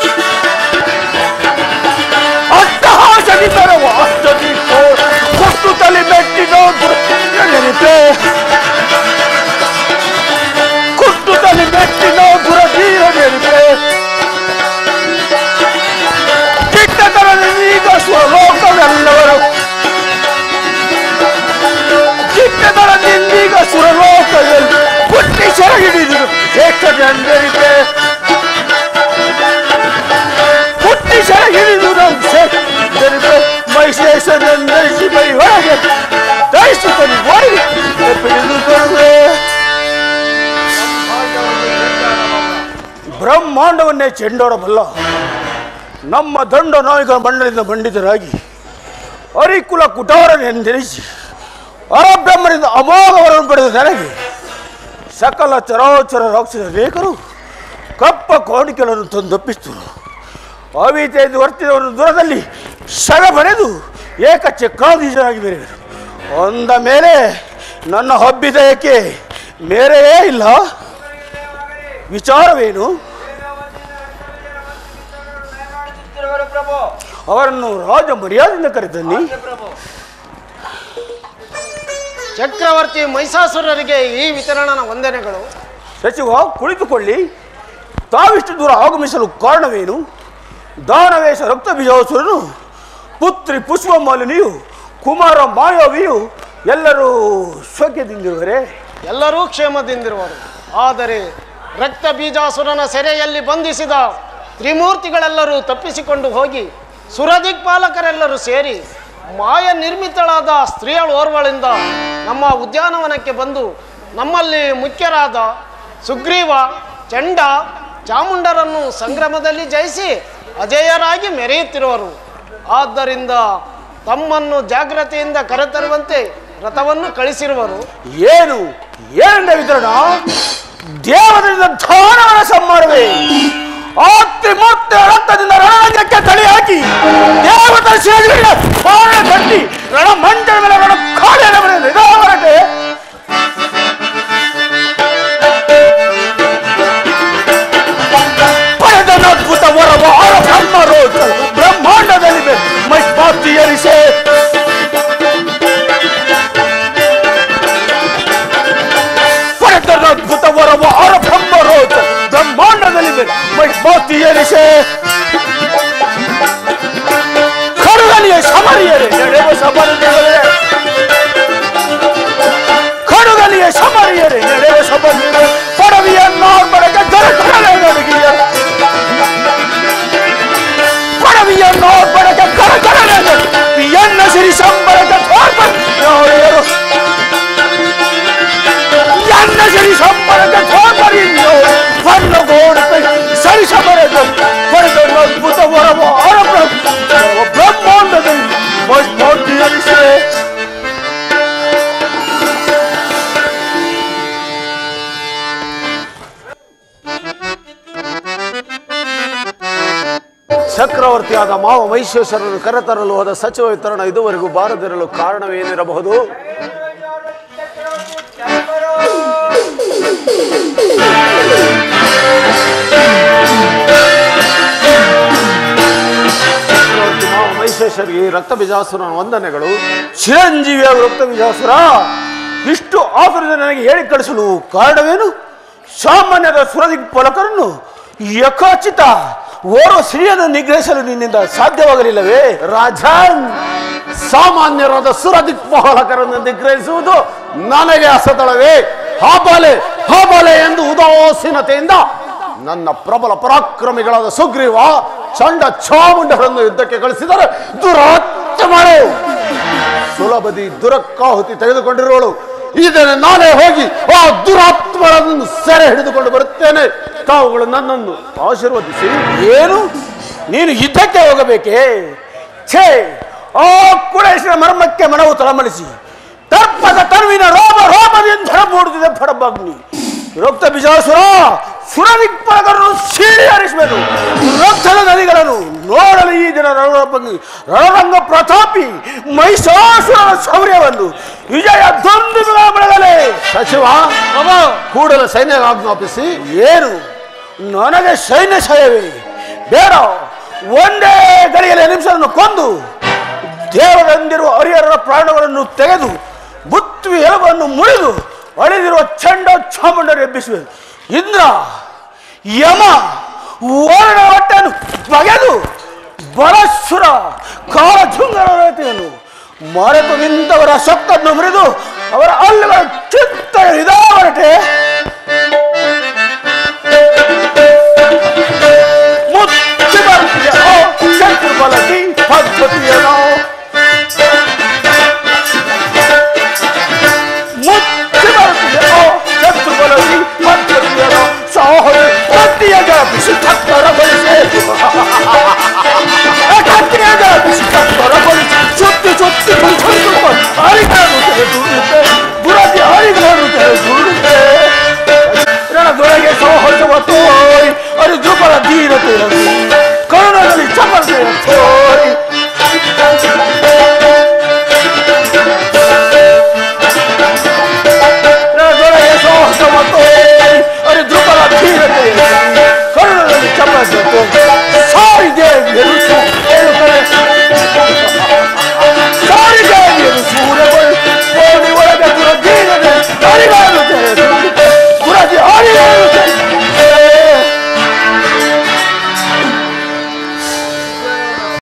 [SPEAKER 4] ಅಟ್ಟಹಾಸದಿ ಬೆರವ ಅಷ್ಟ ದಿಕ್ಪಾಲ ಕೊಟ್ಟು ತಲೆ ಮೆಟ್ಟಿನ ನೆನಪೆ ಕುಟ್ಟು ತಲೆ ಮೆಟ್ಟಿನ ಗುರಧೀರ ನೆನಪೆ ಚಿಟ್ಟದರನೀಗ ಸ್ವಲೋಕವೆಲ್ಲವರು ಚಿಟ್ಟದರನಿಂದೀಗ ಸುರಲೋಕವೆಲ್ಲ ಪುಟ್ಟಿ ಸೆರಗಿಡಿದರು ಶ್ರೇಷ್ಠನೆಂದರಿಪೆ ಪುಟ್ಟಿ ಸೆರಗಿಡಿದು ನಮ್ಮ ಶ್ರೇಷ್ಠನೆಂದರಿಪೆ ಮೈಶೇಷನೆಂದರಿಸಿ ಮೈ ಹೊರಗೆ ದಯಿಸುತ್ತಲಿ ವೈರಿ ಹಿಡಿದು ತರುವೆ ಬ್ರಹ್ಮಾಂಡವನ್ನೇ ಚೆಂಡೋಡಬಲ್ಲ ನಮ್ಮ ದಂಡ ನಾಯಕ ಮಂಡಳಿಂದ ಬಂಡಿತರಾಗಿ ಹರಿಕುಲ ಕುಟವರನೆಂದೆನಿಸಿ ಅರಬ್ರಹ್ಮನಿಂದ ಅಮೋಘವರನ್ನು ಪಡೆದ ನನಗೆ ಸಕಲ ಚರಾಚರ ರಾಕ್ಷಸ ರೇಖರು ಕಪ್ಪ ಕೋಣಿಕೆಗಳನ್ನು ತಂದೊಪ್ಪಿಸಿದರು ಅವಿತೆಯದು ವರ್ತಿದವರ ದೂರದಲ್ಲಿ ಶರ ಬರೆದು ಏಕ ಚಕ್ರಾಧೀಶರಾಗಿ ಬೇರೆದರು
[SPEAKER 8] ಒಂದ ಮೇಲೆ ನನ್ನ ಹಬ್ಬಿದಯಕ್ಕೆ ಮೇರೆಯೇ ಇಲ್ಲ ವಿಚಾರವೇನು ಅವರನ್ನು ರಾಜ ಮರ್ಯಾದೆಯಿಂದ ಕರೆದನ್ನಿ
[SPEAKER 2] ಚಕ್ರವರ್ತಿ ಮಹಿಷಾಸುರರಿಗೆ ಈ ವಿತರಣನ ವಂದನೆಗಳು
[SPEAKER 8] ಸಚಿವ ಕುಳಿತುಕೊಳ್ಳಿ ತಾವಿಷ್ಟು ದೂರ ಆಗಮಿಸಲು ಕಾರಣವೇನು ದಾನವೇಶ ರಕ್ತ ಬೀಜಾಸುರನು ಪುತ್ರಿ ಪುಷ್ಪಮಾಲಿನಿಯು ಕುಮಾರ ಮಾಯಾವಿಯು ಎಲ್ಲರೂ ಶೋಕ್ಯದಿಂದಿರುವರೆ
[SPEAKER 2] ಎಲ್ಲರೂ ಕ್ಷೇಮದಿಂದಿರುವರು ಆದರೆ ರಕ್ತ ಬೀಜಾಸುರನ ಸೆರೆಯಲ್ಲಿ ಬಂಧಿಸಿದ ತ್ರಿಮೂರ್ತಿಗಳೆಲ್ಲರೂ ತಪ್ಪಿಸಿಕೊಂಡು ಹೋಗಿ ಸುರದಿಕ್ಪಾಲಕರೆಲ್ಲರೂ ಸೇರಿ ಮಾಯ ನಿರ್ಮಿತಳಾದ ಸ್ತ್ರೀಯಳು ಓರ್ವಳಿಂದ ನಮ್ಮ ಉದ್ಯಾನವನಕ್ಕೆ ಬಂದು ನಮ್ಮಲ್ಲಿ ಮುಖ್ಯರಾದ ಸುಗ್ರೀವ ಚಂಡ ಚಾಮುಂಡರನ್ನು ಸಂಗ್ರಾಮದಲ್ಲಿ ಜಯಿಸಿ ಅಜೇಯರಾಗಿ ಮೆರೆಯುತ್ತಿರುವರು ಆದ್ದರಿಂದ ತಮ್ಮನ್ನು ಜಾಗ್ರತೆಯಿಂದ ಕರೆತರುವಂತೆ ರಥವನ್ನು ಕಳಿಸಿರುವರು
[SPEAKER 8] ಏನು ಏನೆಂದ ವಿತರಣ ದೇವರಿಂದ ದಾನವನ ಸಂಹಾರವೇ ಆ ತ್ರಿಮೂರ್ತಿ ರಕ್ತದಿಂದ ರಣರಂಗಕ್ಕೆ ತಳಿ ಹಾಕಿ ದೇವತರ ಶಿರಗಳಿಗೆ ಬಾಣ ಕಟ್ಟಿ ರಣ ಮಂಡಲ ಮೇಲೆ ರಣ ಕಾಡಿನ ಮೇಲೆ ನಿಧಾನಕ್ಕೆ ಪಡೆದನ ಅದ್ಭುತ ವರವ ಆರ ಬ್ರಹ್ಮ ರೋಚ ಬ್ರಹ್ಮಾಂಡದಲ್ಲಿ ಮೈಸ್ಪಾತಿಯರಿಸೆ ಪಡೆದನ ಅದ್ಭುತ ವರವ ಆರ ಬ್ರಹ್ಮ ರೋಚ ಬ್ರಹ್ಮಾಂಡದಲ್ಲಿ ಮೈಸ್ಪಾತಿಯರಿಸೆ ಕರುಗಲಿಯ ಸಮರಿಯರೆ ನಡೆವ ಸಮರಿಯರೆ ಕಡುಗಲಿಯ ಸಮರಿಯರೆ ನಡೆವ ಸಮರಿಯರೆ ಪಡವಿಯ ನಾರ್ಮಳಗೆ ಕರಕರಲೆ ನಡುಗಿಯ ಪಡವಿಯ ನಾರ್ಮಳಗೆ ಕರಕರಲೆ ಎನ್ನ ಸಿರಿ ಸಂಬಳಗೆ ತೋರ್ಪರು ಎನ್ನ ಸಿರಿ ಸಂಬಳಗೆ ತೋರ್ಪರಿ ಬಣ್ಣ ಗೋಡತೆ ಸರಿ ಸಮರದ ಪಡೆದ ಅದ್ಭುತ ವರವ ಆರ ಬ್ರಹ್ಮಾಂಡದಲ್ಲಿ ಮೈಸ್ಫೂರ್ತಿಯರಿಸೆ
[SPEAKER 1] ಚಕ್ರವರ್ತಿಯಾದ ಮಾವ ಮೈಶ್ವೇಶ್ವರನ್ನು ಕರೆತರಲು ಹೋದ ಸಚಿವ ವಿತರಣ ಇದುವರೆಗೂ ಬಾರದಿರಲು ಕಾರಣವೇನಿರಬಹುದು ಚಕ್ರವರ್ತಿ ಮಾವ ಮೈಶ್ವೇಶ್ವರಿಗೆ ಈ ರಕ್ತ ಬೀಜಾಸುರನ ವಂದನೆಗಳು
[SPEAKER 8] ಚಿರಂಜೀವಿಯಾದ ರಕ್ತ ಬೀಜಾಸುರ ಇಷ್ಟು ಆತುರದಿಂದ ನನಗೆ ಹೇಳಿ ಕಳಿಸಲು ಕಾರಣವೇನು ಸಾಮಾನ್ಯದ ಸುರದಿಕ್ಪಾಲಕರನ್ನು ಯಕಾಚಿತ ಓರ್ವ ಸ್ತ್ರೀಯನ್ನು ನಿಗ್ರಹಿಸಲು ನಿನ್ನಿಂದ ಸಾಧ್ಯವಾಗಲಿಲ್ಲವೇ
[SPEAKER 1] ರಾಜನ್ ಸಾಮಾನ್ಯರಾದ ಸುರದಿಕ್ಪಾಲಕರನ್ನು ನಿಗ್ರಹಿಸುವುದು ನನಗೆ ಅಸತಳವೇ ಹಾಬಾಲೆ ಹಾಬಾಲೆ ಎಂದು ಉದಾಸೀನತೆಯಿಂದ ನನ್ನ ಪ್ರಬಲ ಪರಾಕ್ರಮಿಗಳಾದ ಸುಗ್ರೀವ ಚಂಡ ಚಾಮುಂಡರನ್ನು ಯುದ್ಧಕ್ಕೆ ಕಳಿಸಿದರೆ ದುರಾತ್ಯ ಮಾಡು ಸುಲಭದಿ ದುರಕ್ಕಾಹುತಿ ತೆಗೆದುಕೊಂಡಿರುವಳು ಇದನ್ನು ನಾನೇ ಹೋಗಿ ಆ ದುರಾತ್ಮರನ್ನು ಸೆರೆ ಹಿಡಿದುಕೊಂಡು ಬರುತ್ತೇನೆ ತಾವುಗಳು ನನ್ನನ್ನು ಆಶೀರ್ವದಿಸಿ
[SPEAKER 8] ಏನು ನೀನು ಯುದ್ಧಕ್ಕೆ ಹೋಗಬೇಕೇ ಛೇ ಆ ಕುಳೇಶನ ಮರ್ಮಕ್ಕೆ ಮನವು ತಳಮಳಿಸಿ ತರ್ಪದ ತರುವಿನ ರೋಮ ರೋಮದಿಂದ ಮೂಡುತ್ತಿದೆ ಫಡಬಗ್ನಿ ರಕ್ತ ಬಿಜಾಸುರ ಸುರದಿಕ್ಪಾಲಕರನ್ನು ಸೀಳಿ ಹರಿಸಬೇಕು ರಕ್ತದ ನದಿಗಳನ್ನು ನೋಡಲು ಈ ದಿನ ರಣರಂಗ ರಣರಂಗ ಪ್ರತಾಪಿ ಮಹಿಷಾಸುರನ ಶೌರ್ಯವನ್ನು ವಿಜಯ ದೊಂದು ಬೆಳಗಲೇ
[SPEAKER 1] ಸಚಿವ ಕೂಡಲೇ ಸೈನ್ಯ ಆಜ್ಞಾಪಿಸಿ
[SPEAKER 8] ಏನು ನನಗೆ ಸೈನ್ಯ ಸಹಾಯವೇ ಬೇಡ ಒಂದೇ ಗಳಿಗೆಲೆ ನಿಮಿಷವನ್ನು ಕೊಂದು ದೇವರಂದಿರುವ ಹರಿಹರರ ಪ್ರಾಣಗಳನ್ನು ತೆಗೆದು ಬುತ್ವಿ ಎಲುಬನ್ನು ಮುರಿದು ಅಳಿದಿರುವ ಚಂಡ ಚಾಮುಂಡರು ಎಬ್ಬಿಸುವೆ ಇಂದ್ರ ಯಮ ಓರಣ ಹೊಟ್ಟೆಯನ್ನು ಬಗೆದು ಬಲಸುರ ಕಾಲಚುಂಗರ ರತಿಯನ್ನು ಮರೆತು ನಿಂತವರ ಸೊಕ್ಕನ್ನು ಮುರಿದು ಅವರ ಹಲ್ಲುಗಳ ಚಿತ್ತ ಇದಾವರಟೆ